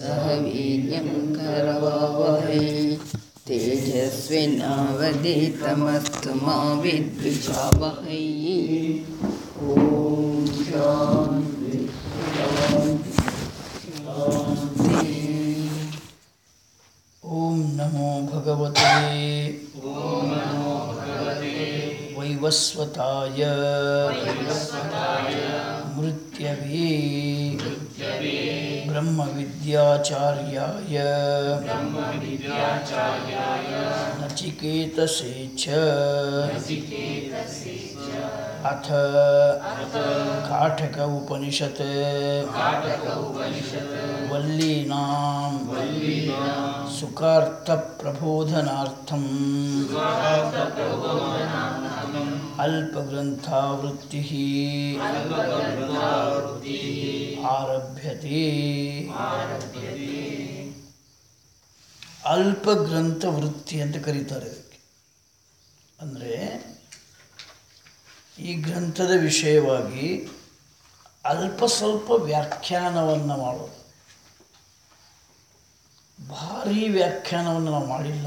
सह वीर्यं करवावहै तेजस्विनावधीतमस्तु मा विद्विषावहै ॐ शान्ति शान्ति शान्ति ಓಂ ನಮೋ ಭಗವತೆ ವೈವಸ್ವತಾಯ ಮೃತ್ಯವೇ ಬ್ರಹ್ಮವಿದ್ಯಾಚಾರ್ಯಾಯ ನಚಿಕೇತಸೇ ಚ ಅಥ ಕಾಠಕ ಉಪನಿಷತ್ ವಲ್ಲೀನಾಂ सुखार्थप्रबोधनार्थम् अल्पग्रन्थावृत्तिः आरभ्यते ಅಲ್ಪಗ್ರಂಥ ವೃತ್ತಿ ಅಂತ ಕರೀತಾರೆ ಇದಕ್ಕೆ ಅಂದರೆ ಈ ಗ್ರಂಥದ ವಿಷಯವಾಗಿ ಅಲ್ಪ ಸ್ವಲ್ಪ ವ್ಯಾಖ್ಯಾನವನ್ನು ಮಾಡೋದು ಭಾರೀ ವ್ಯಾಖ್ಯಾನವನ್ನು ನಾವು ಮಾಡಿಲ್ಲ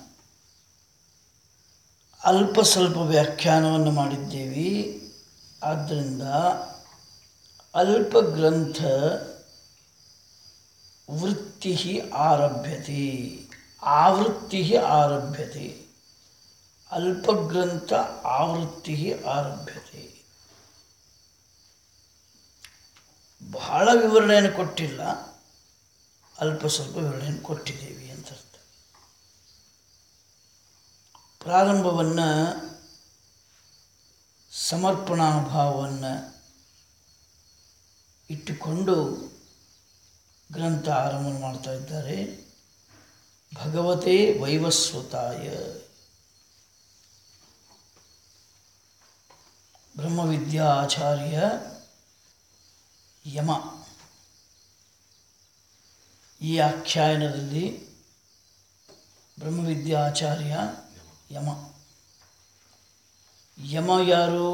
ಅಲ್ಪ ಸ್ವಲ್ಪ ವ್ಯಾಖ್ಯಾನವನ್ನು ಮಾಡಿದ್ದೇವೆ ಆದ್ದರಿಂದ ಅಲ್ಪ ಗ್ರಂಥ ವೃತ್ತಿ ಆರಭ್ಯತೆ ಆವೃತ್ತಿ ಆರಭ್ಯತೆ ಅಲ್ಪಗ್ರಂಥ ಆವೃತ್ತಿ ಆರಭ್ಯತೆ ಬಹಳ ವಿವರಣೆಯನ್ನು ಕೊಟ್ಟಿಲ್ಲ ಅಲ್ಪ ಸ್ವಲ್ಪ ವಿವರಣೆಯನ್ನು ಕೊಟ್ಟಿದ್ದೇವೆ ಅಂತ ಅರ್ಥ ಪ್ರಾರಂಭವನ್ನು ಸಮರ್ಪಣಾ ಭಾವವನ್ನು ಇಟ್ಟುಕೊಂಡು ಗ್ರಂಥ ಆರಂಭ ಮಾಡ್ತಾ ಇದ್ದಾರೆ ಭಗವತೆ ವೈವಸ್ವತಾಯ ಬ್ರಹ್ಮವಿದ್ಯಾ ಆಚಾರ್ಯ ಯಮ ಈ ಆಖ್ಯಾನದಲ್ಲಿ ಬ್ರಹ್ಮವಿದ್ಯಾಚಾರ್ಯ ಯಮ ಯಮ ಯಾರು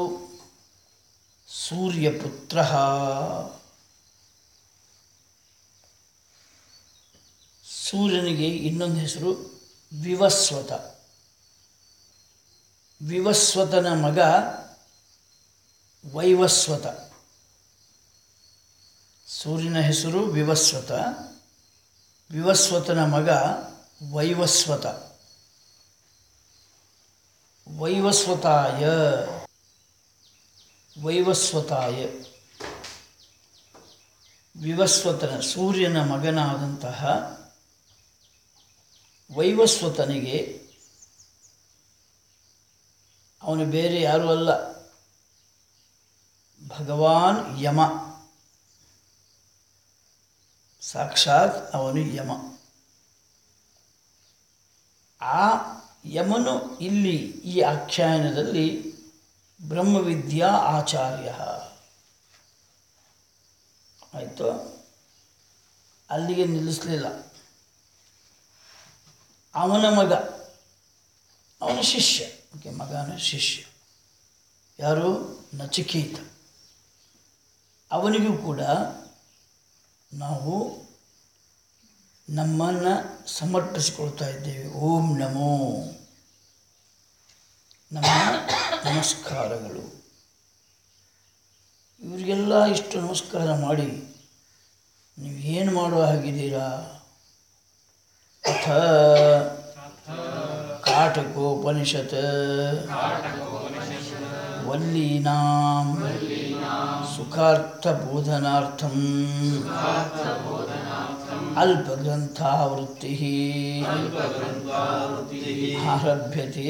ಸೂರ್ಯಪುತ್ರ ಸೂರ್ಯನಿಗೆ ಇನ್ನೊಂದು ಹೆಸರು ವಿವಸ್ವತ ವಿವಸ್ವತನ ಮಗ ವೈವಸ್ವತ ಸೂರ್ಯನ ಹೆಸರು ವಿವಸ್ವತ ವಿವಸ್ವತನ ಮಗ ವೈವಸ್ವತ ವೈವಸ್ವತಾಯ ವೈವಸ್ವತಾಯ ವಿವಸ್ವತನ ಸೂರ್ಯನ ಮಗನಾದಂತಹ ವೈವಸ್ವತನಿಗೆ ಅವನು ಬೇರೆ ಯಾರೂ ಅಲ್ಲ ಭಗವಾನ್ ಯಮ ಸಾಕ್ಷಾತ್ ಅವನು ಯಮ ಆ ಯಮನು ಇಲ್ಲಿ ಈ ಆಖ್ಯಾನದಲ್ಲಿ ಬ್ರಹ್ಮವಿದ್ಯಾ ಆಚಾರ್ಯ ಆಯಿತು ಅಲ್ಲಿಗೆ ನಿಲ್ಲಿಸಲಿಲ್ಲ ಅವನ ಮಗ ಅವನ ಶಿಷ್ಯ ಓಕೆ ಮಗನ ಶಿಷ್ಯ ಯಾರು ನಚಿಕೇತ ಅವನಿಗೂ ಕೂಡ ನಾವು ನಮ್ಮನ್ನು ಸಮರ್ಪಿಸಿಕೊಳ್ತಾ ಇದ್ದೇವೆ ಓಂ ನಮೋ ನಮ್ಮ ನಮಸ್ಕಾರಗಳು ಇವರಿಗೆಲ್ಲ ಇಷ್ಟು ನಮಸ್ಕಾರ ಮಾಡಿ ನೀವು ಏನು ಮಾಡುವ ಹಾಗಿದ್ದೀರಾ ಅಥ ಕಾಟಕೋಪನಿಷತ್ ವಲ್ಲೀನಾಂ ಸುಖಾರ್ಥಬೋಧನಾರ್ಥಂ ಅಲ್ಪಗ್ರಂಥಾವೃತ್ತಿ ಆರಭ್ಯತೆ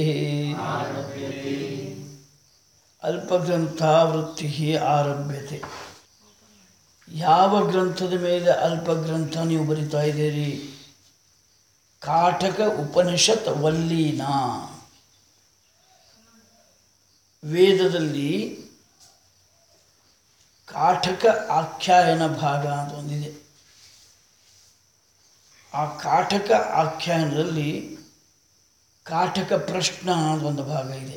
ಅಲ್ಪಗ್ರಂಥಾವೃತ್ತಿ ಆರಭ್ಯತೆ ಯಾವ ಗ್ರಂಥದ ಮೇಲೆ ಅಲ್ಪಗ್ರಂಥ ನೀವು ಬರಿತಾ ಇದ್ದೀರಿ ಕಾಟಕ ಉಪನಿಷತ್ ವಲ್ಲೀನ ವೇದದಲ್ಲಿ ಕಾಟಕ ಆಖ್ಯಾಯನ ಭಾಗ ಅಂತ ಒಂದಿದೆ ಆ ಕಾಟಕ ಆಖ್ಯಾನದಲ್ಲಿ ಕಾಟಕ ಪ್ರಶ್ನ ಅಂತ ಒಂದು ಭಾಗ ಇದೆ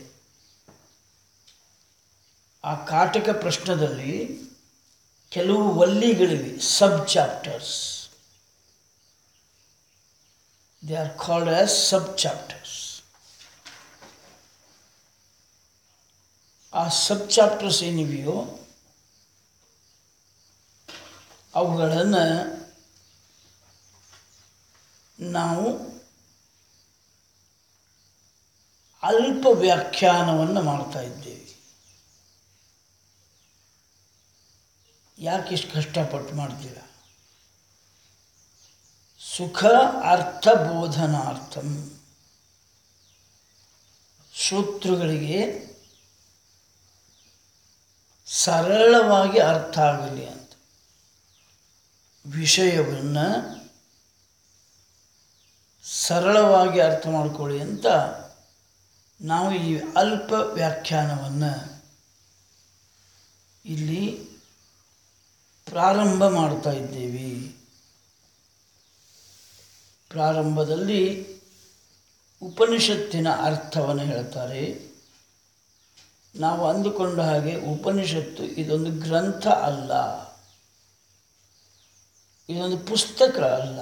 ಆ ಕಾಟಕ ಪ್ರಶ್ನದಲ್ಲಿ ಕೆಲವು ವಲ್ಲಿಗಳಿವೆ sub chapters they are called as sub chapters ಆ ಸಬ್ ಚಾಪ್ಟರ್ಸ್ ಏನಿವೆಯೋ ಅವುಗಳನ್ನು ನಾವು ಅಲ್ಪ ವ್ಯಾಖ್ಯಾನವನ್ನು ಮಾಡ್ತಾ ಇದ್ದೇವೆ ಯಾಕೆ ಇಷ್ಟು ಕಷ್ಟಪಟ್ಟು ಮಾಡ್ತೀರಾ ಸುಖ ಅರ್ಥ ಬೋಧನಾರ್ಥಂ ಶ್ರೋತೃಗಳಿಗೆ ಸರಳವಾಗಿ ಅರ್ಥ ಆಗಲಿ ಅಂತ ವಿಷಯವನ್ನು ಸರಳವಾಗಿ ಅರ್ಥ ಮಾಡ್ಕೊಳ್ಳಿ ಅಂತ ನಾವು ಈ ಅಲ್ಪ ವ್ಯಾಖ್ಯಾನವನ್ನು ಇಲ್ಲಿ ಪ್ರಾರಂಭ ಮಾಡ್ತಾ ಇದ್ದೇವೆ ಪ್ರಾರಂಭದಲ್ಲಿ ಉಪನಿಷತ್ತಿನ ಅರ್ಥವನ್ನು ಹೇಳ್ತಾರೆ ನಾವು ಅಂದುಕೊಂಡ ಹಾಗೆ ಉಪನಿಷತ್ತು ಇದೊಂದು ಗ್ರಂಥ ಅಲ್ಲ ಇದೊಂದು ಪುಸ್ತಕ ಅಲ್ಲ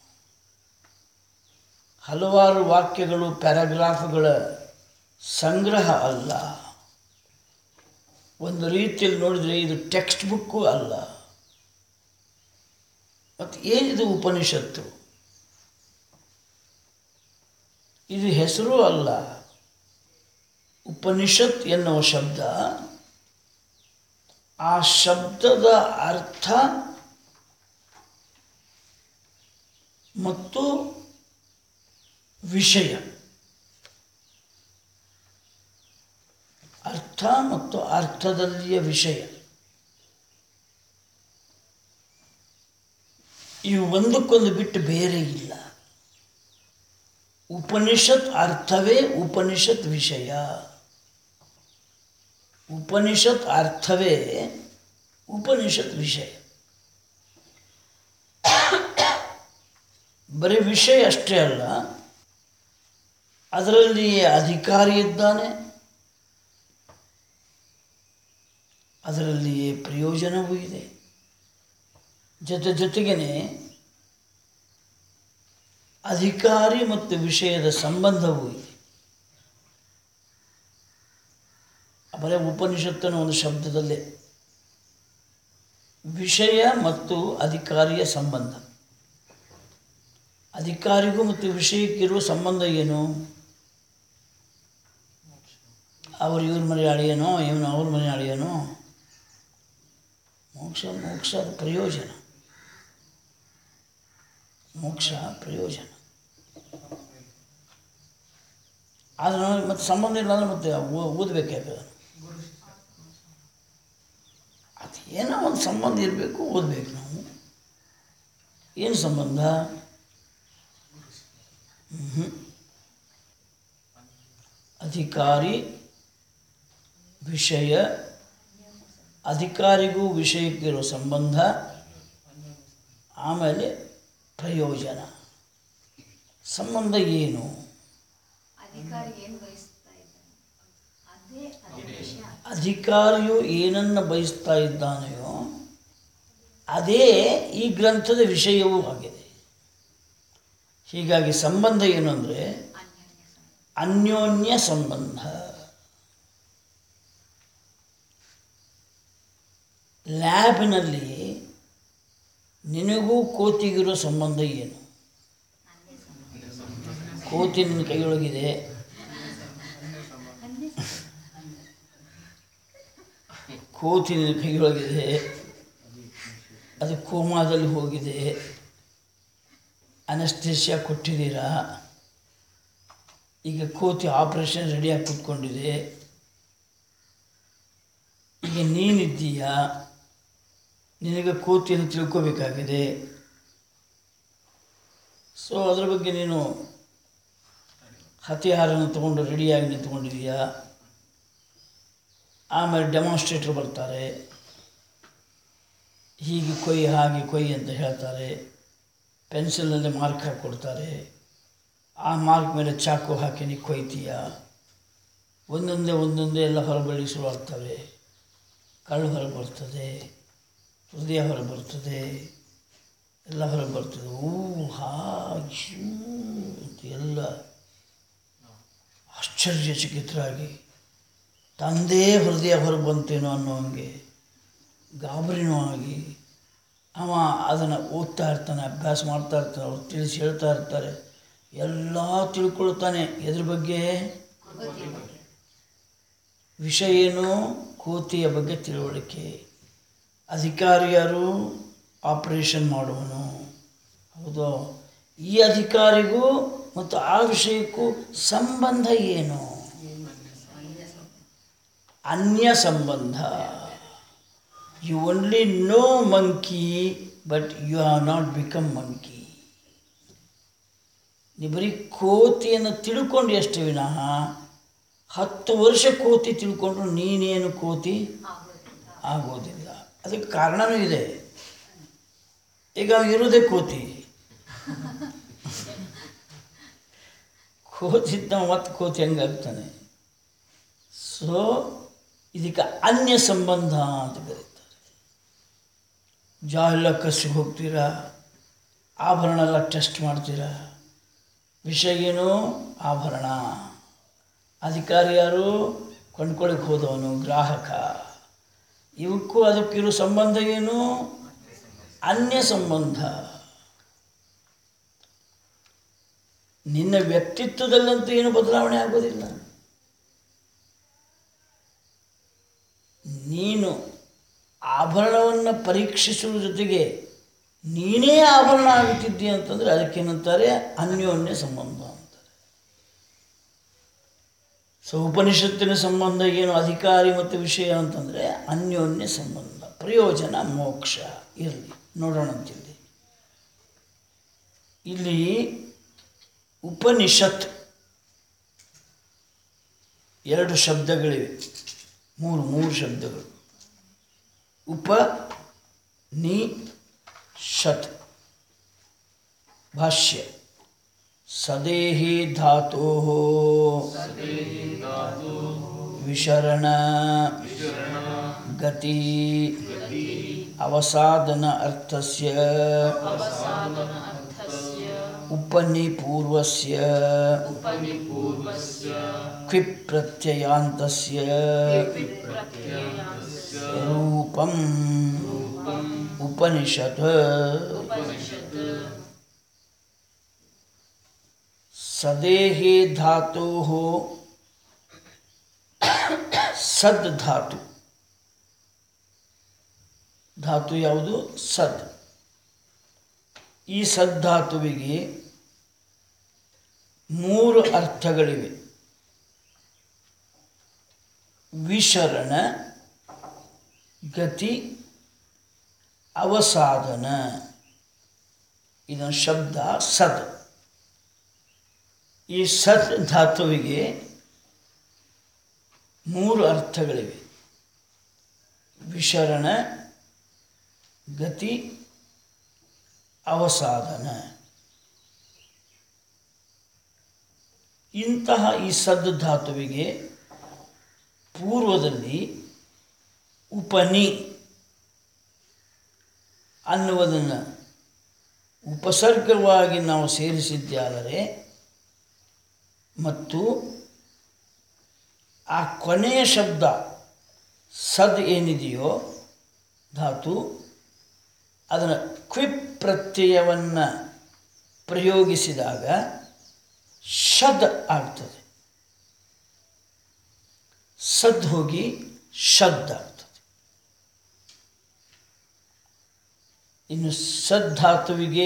ಹಲವಾರು ವಾಕ್ಯಗಳು ಪ್ಯಾರಾಗ್ರಾಫ್ಗಳ ಸಂಗ್ರಹ ಅಲ್ಲ ಒಂದು ರೀತಿಯಲ್ಲಿ ನೋಡಿದರೆ ಇದು ಟೆಕ್ಸ್ಟ್ ಬುಕ್ಕು ಅಲ್ಲ ಮತ್ತು ಏನಿದು ಉಪನಿಷತ್ತು ಇದು ಹೆಸರು ಅಲ್ಲ ಉಪನಿಷತ್ ಎನ್ನುವ ಶಬ್ದ ಆ ಶಬ್ದದ ಅರ್ಥ ಮತ್ತು ವಿಷಯ ಅರ್ಥ ಮತ್ತು ಅರ್ಥದಲ್ಲಿಯ ವಿಷಯ ಇವು ಒಂದಕ್ಕೊಂದು ಬಿಟ್ಟು ಬೇರೆ ಇಲ್ಲ ಉಪನಿಷತ್ ಅರ್ಥವೇ ಉಪನಿಷತ್ ವಿಷಯ ಉಪನಿಷತ್ ಅರ್ಥವೇ ಉಪನಿಷತ್ ವಿಷಯ ಬರೀ ವಿಷಯ ಅಷ್ಟೇ ಅಲ್ಲ ಅದರಲ್ಲಿ ಅಧಿಕಾರಿ ಇದ್ದಾನೆ ಅದರಲ್ಲಿಯೇ ಪ್ರಯೋಜನವೂ ಇದೆ ಜೊತೆ ಜೊತೆಗೇ ಅಧಿಕಾರಿ ಮತ್ತು ವಿಷಯದ ಸಂಬಂಧವೂ ಇದೆ ಬರೀ ಉಪನಿಷತ್ತಿನ ಒಂದು ಶಬ್ದದಲ್ಲೇ ವಿಷಯ ಮತ್ತು ಅಧಿಕಾರಿಯ ಸಂಬಂಧ ಅಧಿಕಾರಿಗೂ ಮತ್ತು ವಿಷಯಕ್ಕಿರುವ ಸಂಬಂಧ ಏನು ಅವರು ಇವ್ರ ಮನೆ ಅಳಿಯನೋ ಇವನು ಅವ್ರ ಮನೆ ಅಳಿಯನೋ ಮೋಕ್ಷ ಮೋಕ್ಷದ ಪ್ರಯೋಜನ ಮೋಕ್ಷ ಪ್ರಯೋಜನ ಆದರೆ ನನಗೆ ಮತ್ತೆ ಸಂಬಂಧ ಇಲ್ಲ ಅಂದ್ರೆ ಮತ್ತೆ ಓ- ಓದಬೇಕಾಗ್ತದೆ ಅದು ಏನೋ ಒಂದು ಸಂಬಂಧ ಇರಬೇಕು ಓದಬೇಕು ನಾವು ಏನು ಸಂಬಂಧ ಮ್ಹೂ. ಅಧಿಕಾರಿ ವಿಷಯ ಅಧಿಕಾರಿಗೂ ವಿಷಯಕ್ಕಿರೋ ಸಂಬಂಧ ಆಮೇಲೆ ಪ್ರಯೋಜನ ಸಂಬಂಧ ಏನು ಅಧಿಕಾರಿ ಏನು ಬಯಸ್ತಾ ಇದ್ದಾನೆ ಅದೇ ಅದೇ ವಿಷಯ ಅಧಿಕಾರಿಯು ಏನನ್ನು ಬಯಸ್ತಾ ಇದ್ದಾನೆಯೋ ಅದೇ ಈ ಗ್ರಂಥದ ವಿಷಯವೂ ಆಗಿದೆ ಹೀಗಾಗಿ ಸಂಬಂಧ ಏನು ಅಂದರೆ ಅನ್ಯೋನ್ಯ ಸಂಬಂಧ. ಅನ್ಯೋನ್ಯ ಸಂಬಂಧ ಲ್ಯಾಬ್ನಲ್ಲಿ ನಿನಗೂ ಕೋತಿಗಿರೋ ಸಂಬಂಧ ಏನು ಅನ್ಯ ಸಂಬಂಧ. ಕೋತಿ ನಿನ್ನ ಕೈಯೊಳಗಿದೆ ಅನ್ಯ ಕೋತಿ ನಿನ್ನ ಕೈಯೊಳಗಿದೆ ಅದು ಕೋಮಾದಲ್ಲಿ ಹೋಗಿದೆ ಅನಸ್ತೇಷಿಯಾ ಕೊಟ್ಟಿದ್ದೀರಾ ಈಗ ಕೋತಿ ಆಪ್ರೇಷನ್ ರೆಡಿಯಾಗಿ ಕೂತ್ಕೊಂಡಿದೆ ಈಗ ನೀನಿದ್ದೀಯಾ ನಿನಗೆ ಕೋತಿಯನ್ನು ತಿಳ್ಕೋಬೇಕಾಗಿದೆ ಸೊ ಅದರ ಬಗ್ಗೆ ನೀನು ಹತಿಹಾರನ ತಗೊಂಡು ರೆಡಿಯಾಗಿ ನಿಂತ್ಕೊಂಡಿದೀಯಾ ಆಮೇಲೆ ಡೆಮಾನ್ಸ್ಟ್ರೇಟರ್ ಬರ್ತಾರೆ ಹೀಗೆ ಕೊಯ್ ಹಾಗೆ ಕೊಯ್ ಅಂತ ಹೇಳ್ತಾರೆ ಪೆನ್ಸಿಲ್ನಲ್ಲಿ ಮಾರ್ಕ್ ಹಾಕಿ ಕೊಡ್ತಾರೆ ಆ ಮಾರ್ಕ್ ಮೇಲೆ ಚಾಕು ಹಾಕಿ ನೀ ಕೊಯ್ತೀಯ ಒಂದೊಂದೇ ಒಂದೊಂದೇ ಎಲ್ಲ ಹೊರಬಳ್ಳಿ ಶುರುವಾಗ್ತವೆ ಕಳ್ಳು ಹೊರಗೆ ಬರ್ತದೆ ಹೃದಯ ಹೊರಗೆ ಬರ್ತದೆ ಎಲ್ಲ ಹೊರಗೆ ಬರ್ತದೆ ಊ ಹಾ ಶೂ ಎಲ್ಲ ಆಶ್ಚರ್ಯಚಕಿತರಾಗಿ ತಂದೇ ಹೃದಯ ಹೊರಗೆ ಬಂತೇನೋ ಅನ್ನೋ ಹಂಗೆ ಗಾಬರಿನೂ ಆಗಿ ಅವ ಅದನ್ನು ಓದ್ತಾ ಇರ್ತಾನೆ ಅಭ್ಯಾಸ ಮಾಡ್ತಾ ಇರ್ತಾನೆ ಅವ್ರು ತಿಳಿಸಿ ಹೇಳ್ತಾ ಇರ್ತಾರೆ ಎಲ್ಲ ತಿಳ್ಕೊಳ್ತಾನೆ ಎದ್ರ ಬಗ್ಗೆ ವಿಷಯ ಏನು ಕೋತಿಯ ಬಗ್ಗೆ ತಿಳುವಳಿಕೆ ಅಧಿಕಾರಿ ಯಾರು ಆಪರೇಷನ್ ಮಾಡುವನು ಹೌದು ಈ ಅಧಿಕಾರಿಗೂ ಮತ್ತು ಆ ವಿಷಯಕ್ಕೂ ಸಂಬಂಧ ಏನು ಅನ್ಯ ಸಂಬಂಧ you only know monkey but you are not become monkey ನೀ ಬರೀ ಕೋತಿಯನ್ನು ತಿಳ್ಕೊಂಡು ಎಷ್ಟು ವಿನಃ ಹತ್ತು ವರ್ಷ ಕೋತಿ ತಿಳ್ಕೊಂಡ್ರು ನೀನೇನು ಕೋತಿ ಆಗೋದಿಲ್ಲ ಅದಕ್ಕೆ ಕಾರಣವೂ ಇದೆ ಈಗ ಅವ್ನು ಇರೋದೇ ಕೋತಿ ಕೋತಿದ್ದ ಮತ್ತೆ ಕೋತಿ ಹೆಂಗಾಗ್ತಾನೆ ಸೊ ಇದಕ್ಕೆ ಅನ್ಯ ಸಂಬಂಧ ಅಂತ ಕರೀತಾರೆ ಜಾ ಎಲ್ಲ ಕಸಿಗೆ ಹೋಗ್ತೀರಾ ಆಭರಣ ಎಲ್ಲ ಟೆಸ್ಟ್ ಮಾಡ್ತೀರಾ ವಿಷಯ ಏನು ಆಭರಣ ಅಧಿಕಾರಿ ಯಾರು ಕೊಂಡ್ಕೊಳಕ್ಕೆ ಹೋದವನು ಗ್ರಾಹಕ ಇವಕ್ಕೂ ಅದಕ್ಕಿರೋ ಸಂಬಂಧ ಏನು ಅನ್ಯ ಸಂಬಂಧ ನಿನ್ನ ವ್ಯಕ್ತಿತ್ವದಲ್ಲಂತೂ ಏನು ಬದಲಾವಣೆ ಆಗೋದಿಲ್ಲ ನೀನು ಆಭರಣವನ್ನು ಪರೀಕ್ಷಿಸುವ ಜೊತೆಗೆ ನೀನೇ ಆಭರಣ ಆಗುತ್ತಿದ್ದಿ ಅಂತಂದರೆ ಅದಕ್ಕೇನಂತಾರೆ ಅನ್ಯೋನ್ಯ ಸಂಬಂಧ ಅಂತಾರೆ ಸೊ ಉಪನಿಷತ್ತಿನ ಸಂಬಂಧ ಏನು ಅಧಿಕಾರಿ ಮತ್ತು ವಿಷಯ ಅಂತಂದರೆ ಅನ್ಯೋನ್ಯ ಸಂಬಂಧ ಪ್ರಯೋಜನ ಮೋಕ್ಷ ಇರಲಿ ನೋಡೋಣ ಅಂತಿಲ್ಲಿ ಇಲ್ಲಿ ಉಪನಿಷತ್ ಎರಡು ಶಬ್ದಗಳಿವೆ ಮೂರು ಮೂರು ಶಬ್ದಗಳು ಉಪ ನಿ ಶತ್ ಭಾಷ್ಯ ಸದೇಹಿ ಧಾತೋ ವಿಶರಣ ಗತಿ ಅವಸಾದನ ಅರ್ಥಸ್ಯ उपनिपूर्वस्य क्विप् प्रत्ययान्तस्य रूपम् उपनिषत् सदेहे धातोः ಸದ್ ಧಾತು ಧಾತು ಯಾವುದು ಸದ್ ಈ ಸದ್ಧಾತುವಿಗೆ ಮೂರು ಅರ್ಥಗಳಿವೆ ವಿಶರಣ ಗತಿ ಅವಸಾಧನ ಇದೊಂದು ಶಬ್ದ ಸದ್ ಈ ಸದ್ ಧಾತುವಿಗೆ ಮೂರು ಅರ್ಥಗಳಿವೆ ವಿಶರಣ ಗತಿ ಅವಸಾಧನ ಇಂತಹ ಈ ಸದ್ ಧಾತುವಿಗೆ ಪೂರ್ವದಲ್ಲಿ ಉಪನಿ ಅನ್ನುವುದನ್ನು ಉಪಸರ್ಗವಾಗಿ ನಾವು ಸೇರಿಸಿದ್ದಾದರೆ ಮತ್ತು ಆ ಕೊನೆಯ ಶಬ್ದ ಸದ್ ಏನಿದೆಯೋ ಧಾತು ಅದನ್ನು ಕ್ವಿಪ್ ಪ್ರತ್ಯಯವನ್ನು ಪ್ರಯೋಗಿಸಿದಾಗ ಶದ್ ಆಗ್ತದೆ ಸದ್ ಹೋಗಿ ಶಬ್ದ ಆಗ್ತದೆ ಇನ್ನು ಸದ್ಧಾತುವಿಗೆ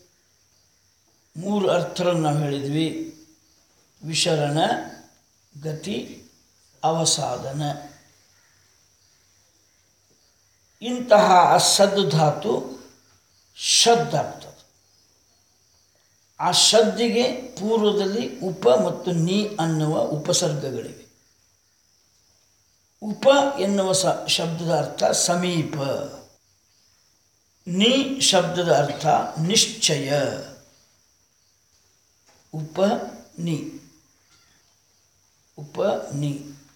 ಮೂರು ಅರ್ಥಗಳನ್ನು ನಾವು ಹೇಳಿದ್ವಿ ವಿಶರಣ ಗತಿ ಅವಸಾಧನ ಇಂತಹ ಸದ್ ಧಾತು ಶಬ್ದ ಆಗ್ತದೆ ಆ ಶಬ್ದಿಗೆ ಪೂರ್ವದಲ್ಲಿ ಉಪ ಮತ್ತು ನಿ ಅನ್ನುವ ಉಪಸರ್ಗಗಳಿವೆ ಉಪ ಎನ್ನುವ ಸ ಶಬ್ದದ ಅರ್ಥ ಸಮೀಪ ನಿ ಶಬ್ದದ ಅರ್ಥ ನಿಶ್ಚಯ ಉಪ ನಿ ಉಪ ನಿ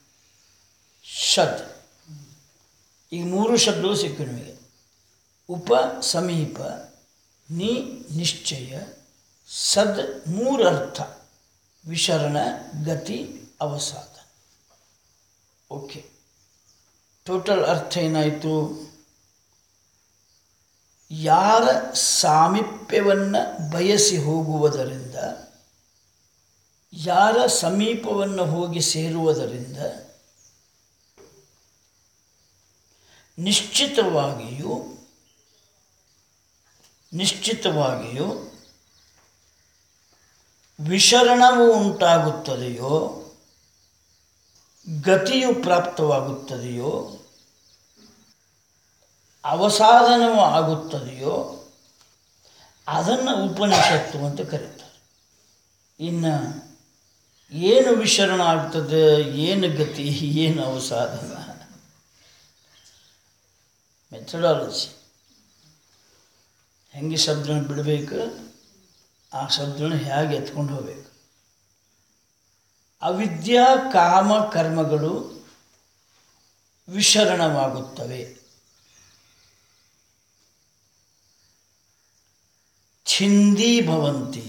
ಶದ್ ಈ ಮೂರು ಶಬ್ದಗಳು ಸಿಕ್ಕು ನಿಮಗೆ ಉಪ ಸಮೀಪ ನಿ ನಿಶ್ಚಯ ಸದ್ ಮೂರು ಅರ್ಥ ವಿಶರಣ ಗತಿ ಅವಸಾದ ಓಕೆ ಟೋಟಲ್ ಅರ್ಥ ಏನಾಯಿತು ಯಾರ ಸಾಮೀಪ್ಯವನ್ನು ಬಯಸಿ ಹೋಗುವುದರಿಂದ ಯಾರ ಸಮೀಪವನ್ನು ಹೋಗಿ ಸೇರುವುದರಿಂದ ನಿಶ್ಚಿತವಾಗಿಯೂ ನಿಶ್ಚಿತವಾಗಿಯೂ ವಿಶರಣವು ಉಂಟಾಗುತ್ತದೆಯೋ ಗತಿಯು ಪ್ರಾಪ್ತವಾಗುತ್ತದೆಯೋ ಅವಸಾಧನವು ಆಗುತ್ತದೆಯೋ ಅದನ್ನು ಉಪನಿಷತ್ತು ಅಂತ ಕರೀತಾರೆ ಇನ್ನು ಏನು ವಿಶರಣ ಆಗ್ತದೆ ಏನು ಗತಿ ಏನು ಅವಸಾಧನ ಮೆಥಡಾಲಜಿ ಹೆಂಗೆ ಶಬ್ದನ ಬಿಡಬೇಕು ಆ ಶಬ್ದನ ಹೇಗೆ ಎತ್ಕೊಂಡು ಹೋಗಬೇಕು ಅವಿದ್ಯಾ ಕಾಮ ಕರ್ಮಗಳು ವಿಶರಣವಾಗುತ್ತವೆ ಛಿಂದಿ ಭವಂತಿ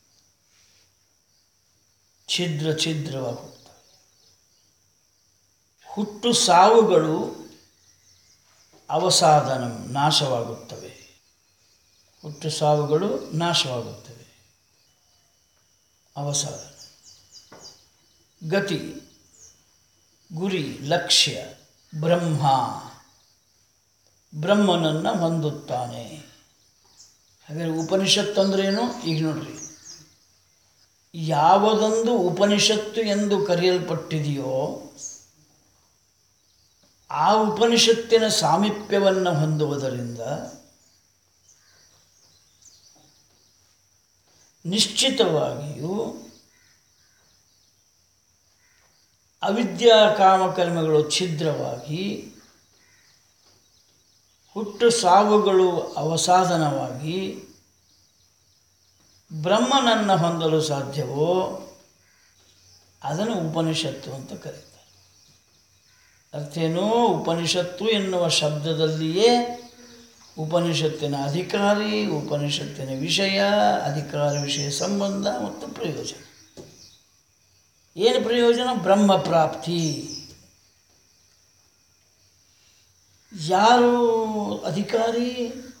ಛಿದ್ರ ಛಿದ್ರವಾಗಿ ಹೋಗ್ತವೆ ಹುಟ್ಟು ಸಾವುಗಳು ಅವಸಾಧನ ನಾಶವಾಗುತ್ತವೆ ಹುಟ್ಟು ಸಾವುಗಳು ನಾಶವಾಗುತ್ತವೆ ಅವಸಾಧನ ಗತಿ ಗುರಿ ಲಕ್ಷ್ಯ ಬ್ರಹ್ಮ ಬ್ರಹ್ಮನನ್ನು ಹೊಂದುತ್ತಾನೆ ಹಾಗಾದರೆ ಉಪನಿಷತ್ತು ಅಂದ್ರೇನು ಈಗ ನೋಡ್ರಿ ಯಾವುದೊಂದು ಉಪನಿಷತ್ತು ಎಂದು ಕರೆಯಲ್ಪಟ್ಟಿದೆಯೋ ಆ ಉಪನಿಷತ್ತಿನ ಸಾಮೀಪ್ಯವನ್ನು ಹೊಂದುವುದರಿಂದ ನಿಶ್ಚಿತವಾಗಿಯೂ ಅವಿದ್ಯಾ ಕಾಮಕರ್ಮಗಳು ಛಿದ್ರವಾಗಿ ಹುಟ್ಟು ಸಾವುಗಳು ಅವಸಾಧನವಾಗಿ ಬ್ರಹ್ಮನನ್ನು ಹೊಂದಲು ಸಾಧ್ಯವೋ ಅದನ್ನು ಉಪನಿಷತ್ತು ಅಂತ ಕರೀತಾರೆ ಅರ್ಥೇನೋ ಉಪನಿಷತ್ತು ಎನ್ನುವ ಶಬ್ದದಲ್ಲಿಯೇ ಉಪನಿಷತ್ತಿನ ಅಧಿಕಾರಿ ಉಪನಿಷತ್ತಿನ ವಿಷಯ ಅಧಿಕಾರ ವಿಷಯ ಸಂಬಂಧ ಮತ್ತು ಪ್ರಯೋಜನ ಏನು ಪ್ರಯೋಜನ ಬ್ರಹ್ಮ ಪ್ರಾಪ್ತಿ ಯಾರು ಅಧಿಕಾರಿ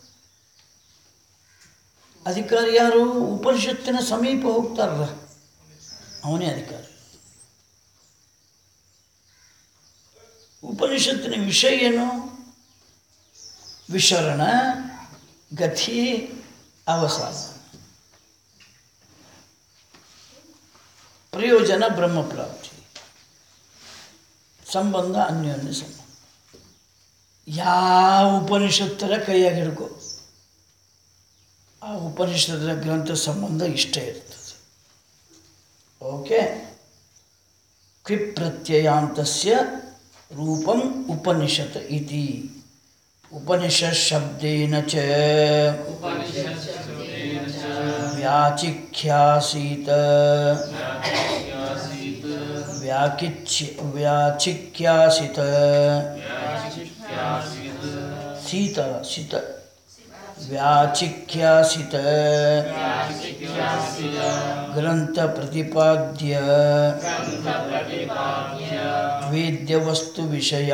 ಅಧಿಕಾರಿ ಯಾರು ಉಪನಿಷತ್ತಿನ ಸಮೀಪ ಹೋಗ್ತಾರಲ್ಲ ಅವನೇ ಅಧಿಕಾರಿ ಉಪನಿಷತ್ತಿನ ವಿಷಯ ಏನು ವಿಶರಣ ಗತಿ ಅವಸಾನ ಪ್ರಯೋಜನ ಬ್ರಹ್ಮ ಪ್ರಾಪ್ತಿ ಸಂಬಂಧ ಅನ್ಯೋನ್ಯ ಸಂಬಂಧ ಯಾವ ಉಪನಿಷತ್ತರ ಕೈಯಾಗ ಹಿಡ್ಕೊ ಆ ಉಪನಿಷತ್ತರ ಗ್ರಂಥ ಸಂಬಂಧ ಇಷ್ಟೇ ಇರ್ತದೆ ಓಕೆ ಕ್ವಿಪ್ರತ್ಯಯಾಂತಸ್ಯ ರೂಪಂ ಉಪನಿಷತ್ ಇತಿ ಉಪನಿಷತ್ ಶಬ್ದೇನ ಚ ವ್ಯಾಚಿಖ್ಯಾಸೀತ ವ್ಯಾಕಿಚ್ಯ ವ್ಯಾಚಿಖ್ಯಾಸಿತ ಸೀತ ಸಿತ ವ್ಯಾಚಿಖ್ಯಾಸಿತ ಗ್ರಂಥ ಪ್ರತಿಪಾದ್ಯ ವೇದ್ಯವಸ್ತು ವಿಷಯ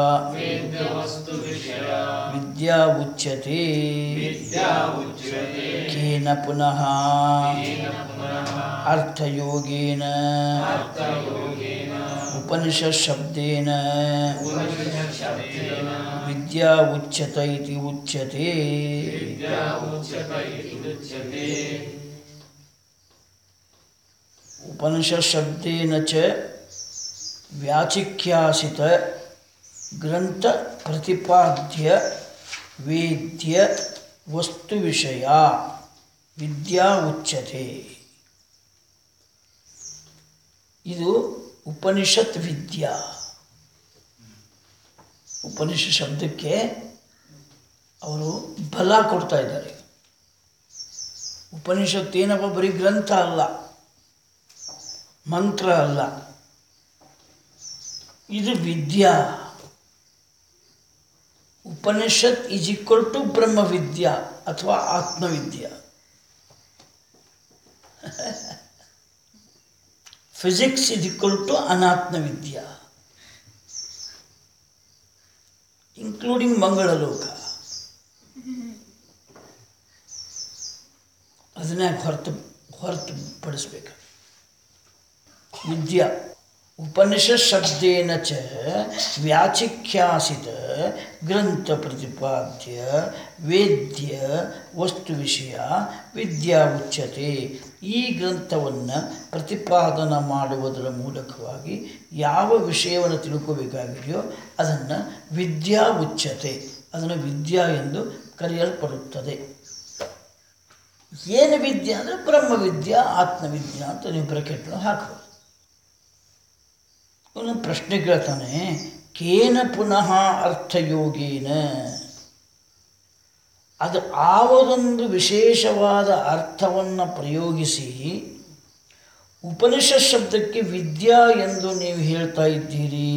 ವಿದ್ಯಾ ಉಚ್ಯತೆ ಕೇನ ಪುನಃ ಅರ್ಥಯೋಗೇನ ಉಪನಿಷತ್ ಶಬ್ದೇನ ವಿದ್ಯಾ ಉಚ್ಯತ ಇತಿ ಉಚ್ಯತೆ ಉಪನಿಷತ್ ಶಬ್ದೇನ ಚ ವ್ಯಾಚಿಖ್ಯಾಸಿತ ಗ್ರಂಥ ಪ್ರತಿಪಾದ್ಯ ವೇದ್ಯ ವಸ್ತು ವಿಷಯ ವಿದ್ಯಾ ಉಚ್ಯತೆ ಇದು ಉಪನಿಷತ್ ವಿದ್ಯಾ ಉಪನಿಷತ್ ಶಬ್ದಕ್ಕೆ ಅವರು ಬಲ ಕೊಡ್ತಾ ಇದ್ದಾರೆ ಉಪನಿಷತ್ ಏನಪ್ಪ ಬರೀ ಗ್ರಂಥ ಅಲ್ಲ ಮಂತ್ರ ಅಲ್ಲ ಇದು ವಿದ್ಯಾ Upanishad is equal to brahmavidya ಅಥವಾ atmavidya physics is equal to anatma vidya including ಮಂಗಳಲೋಕ ಅದನ್ನ ಹೊರತು ಹೊರತು ಪಡಿಸ್ಬೇಕು ವಿದ್ಯಾ ಉಪನಿಷತ್ ಶಬ್ದೇನ ಚ ವ್ಯಾಚಿಖ್ಯಾಸಿತ ಗ್ರಂಥ ಪ್ರತಿಪಾದ್ಯ ವೇದ್ಯ ವಸ್ತು ವಿಷಯ ವಿದ್ಯಾ ಉಚ್ಯತೆ ಈ ಗ್ರಂಥವನ್ನು ಪ್ರತಿಪಾದನ ಮಾಡುವುದರ ಮೂಲಕವಾಗಿ ಯಾವ ವಿಷಯವನ್ನು ತಿಳ್ಕೋಬೇಕಾಗಿದೆಯೋ ಅದನ್ನು ವಿದ್ಯಾ ಉಚ್ಯತೆ ಅದನ್ನು ವಿದ್ಯಾ ಎಂದು ಕರೆಯಲ್ಪಡುತ್ತದೆ ಏನು ವಿದ್ಯೆ ಅಂದರೆ ಬ್ರಹ್ಮವಿದ್ಯಾ ಆತ್ಮವಿದ್ಯಾ ಅಂತ ನೀವು ಬ್ರಕೆಟ್ನ ಹಾಕಬಹುದು ಅವನು ಪ್ರಶ್ನೆ ಕೇಳ್ತಾನೆ ಕೇನ ಪುನಃ ಅರ್ಥಯೋಗೇನ ಅದು ಆವದೊಂದು ವಿಶೇಷವಾದ ಅರ್ಥವನ್ನು ಪ್ರಯೋಗಿಸಿ ಉಪನಿಷತ್ ಶಬ್ದಕ್ಕೆ ವಿದ್ಯಾ ಎಂದು ನೀವು ಹೇಳ್ತಾ ಇದ್ದೀರಿ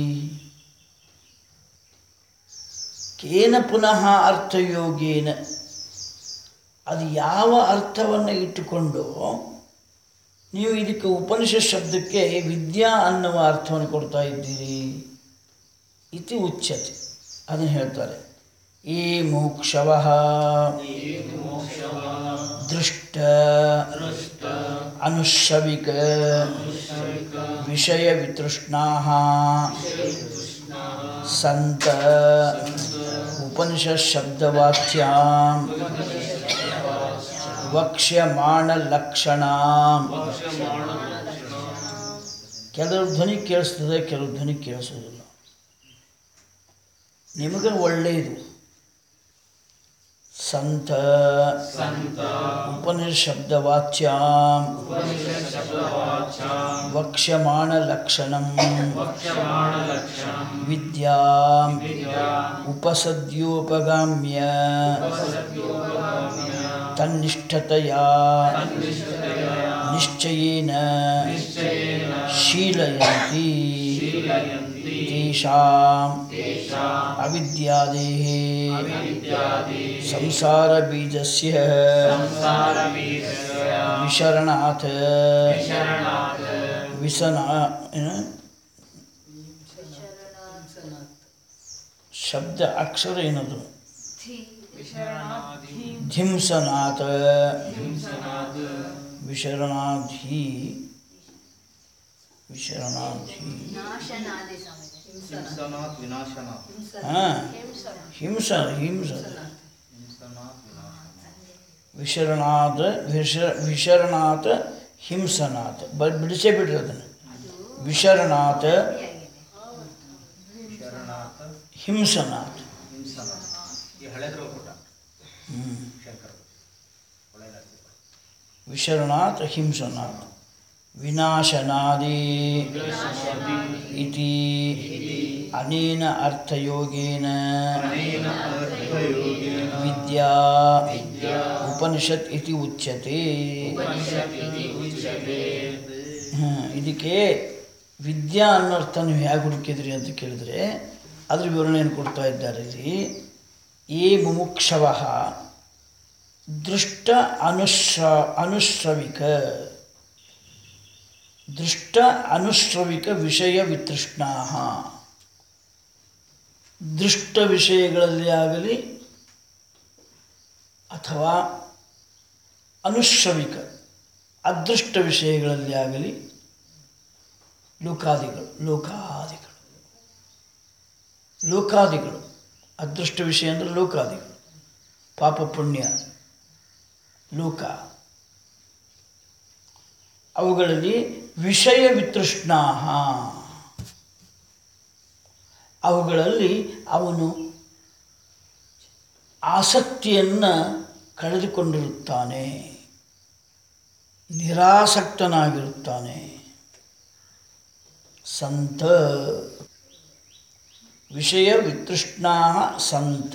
ಕೇನ ಪುನಃ ಅರ್ಥಯೋಗೇನ ಅದು ಯಾವ ಅರ್ಥವನ್ನು ಇಟ್ಟುಕೊಂಡು ನೀವು ಇದಕ್ಕೆ ಉಪನಿಷತ್ ಶಬ್ದಕ್ಕೆ ವಿದ್ಯಾ ಅನ್ನುವ ಅರ್ಥವನ್ನು ಕೊಡ್ತಾ ಇದ್ದೀರಿ ಇತಿ ಉಚ್ಯತೆ ಅದನ್ನು ಹೇಳ್ತಾರೆ ಏ ಮೋಕ್ಷವ ದೃಷ್ಟ ಅನುಶವಿಕ ವಿಷಯ ವಿತೃಷ್ಣಾ ಸಂತ ಉಪನಿಷತ್ ಶಬ್ದವಾಚ್ಯಾಂ ವಕ್ಷ್ಯಮಾಣ ಲಕ್ಷಣ ಕೆಲವು ಧ್ವನಿ ಕೇಳಿಸ್ತದೆ ಕೆಲವು ಧ್ವನಿ ಕೇಳಿಸೋದಿಲ್ಲ ನಿಮಗೆ ಒಳ್ಳೆಯದು ಸಂತ ಉಪನಿಷತ್ ಶಬ್ದವಾಚ್ಯಾಂ ವಕ್ಷ್ಯಮಾಣ ಲಕ್ಷಣಂ ವಿದ್ಯಾಂ ಉಪಸದ್ಯೋಪಗಾಮ್ಯ ತನ್ನಿಷ್ಠತೆಯ ನಿಶ್ಚಯೇನ ಶೀಲಯಂತಿ ತೇಷಾಂ ಅವಿದ್ಯಾದೇಃ ಸಂಸಾರಬೀಜಸ್ಯ ವಿಶರಣಾತ್ ವಿಸನ ಏನು? ಶಬ್ದ ಅಕ್ಷರ ಏನದು ಧಿಂಸನಾಥ ವಿಶರಣಾಧಿ ವಿಶರಣಾಧಿ ಹಿಂಸನಾಥ್ ವಿನಾಶನಾಥ್ ಹಾಂ ಹಿಂಸ ಹಿಂಸ ವಿಶರಣಾಥ ವಿಶ ವಿಶರಣಾಥ ಹಿಂಸನಾಥ ಬ ಬಿಡಿಸೇ ಬಿಡ್ರಿ ಅದನ್ನು ವಿಶರಣಾಥ ಶರಣಾಥ ಹಿಂಸನಾಥ ಹಿಂಸನಾಥ್ ಈ ಹಳೆದ್ರ ಪುಟ ಹ್ಞೂ ಶಂಕರ ಒಳ್ಳೆಯದಾಗ್ತದೆ ವಿಶರಣಾತ್ ಹಿಂಸನಾತ್ ವಿನಾಶನಾದಿ ಇತಿ ಅನೇನ ಅರ್ಥಯೋಗೇನ ವಿದ್ಯಾ ಉಪನಿಷತ್ ಇತಿ ಉಚ್ಯತೆ ಹ್ಮ್, ಇದಕ್ಕೆ ವಿದ್ಯಾ ಅನ್ನೋ ಅರ್ಥ ನೀವು ಹೇಗೆ ಹುಡುಕಿದ್ರಿ ಅಂತ ಕೇಳಿದ್ರೆ ಅದ್ರ ವಿವರಣೆಯನ್ನು ಕೊಡ್ತಾ ಇದ್ದಾರೆ ಇಲ್ಲಿ ಏ ಮುಮುಕ್ಷವ ದೃಷ್ಟ ಅನುಶ್ರ ಅನುಶ್ರವಿಕ ದೃಷ್ಟ ಅನುಶ್ರವಿಕ ವಿಷಯ ವಿತೃಷ್ಣಾ ದೃಷ್ಟ ವಿಷಯಗಳಲ್ಲಿ ಆಗಲಿ ಅಥವಾ ಅನುಶ್ರವಿಕ ಅದೃಷ್ಟ ವಿಷಯಗಳಲ್ಲಿ ಆಗಲಿ ಲೋಕಾದಿಗಳು ಲೋಕಾದಿಗಳು ಲೋಕಾದಿಗಳು ಅದೃಷ್ಟ ವಿಷಯ ಅಂದರೆ ಲೋಕಾದಿಗಳು ಪಾಪ ಪುಣ್ಯ ಲೋಕ ಅವುಗಳಲ್ಲಿ ವಿಷಯ ವಿತೃಷ್ಣಾ ಅವುಗಳಲ್ಲಿ ಅವನು ಆಸಕ್ತಿಯನ್ನು ಕಳೆದುಕೊಂಡಿರುತ್ತಾನೆ ನಿರಾಸಕ್ತನಾಗಿರುತ್ತಾನೆ ಸಂತ ವಿಷಯ ವಿತೃಷ್ಣಾ ಸಂತ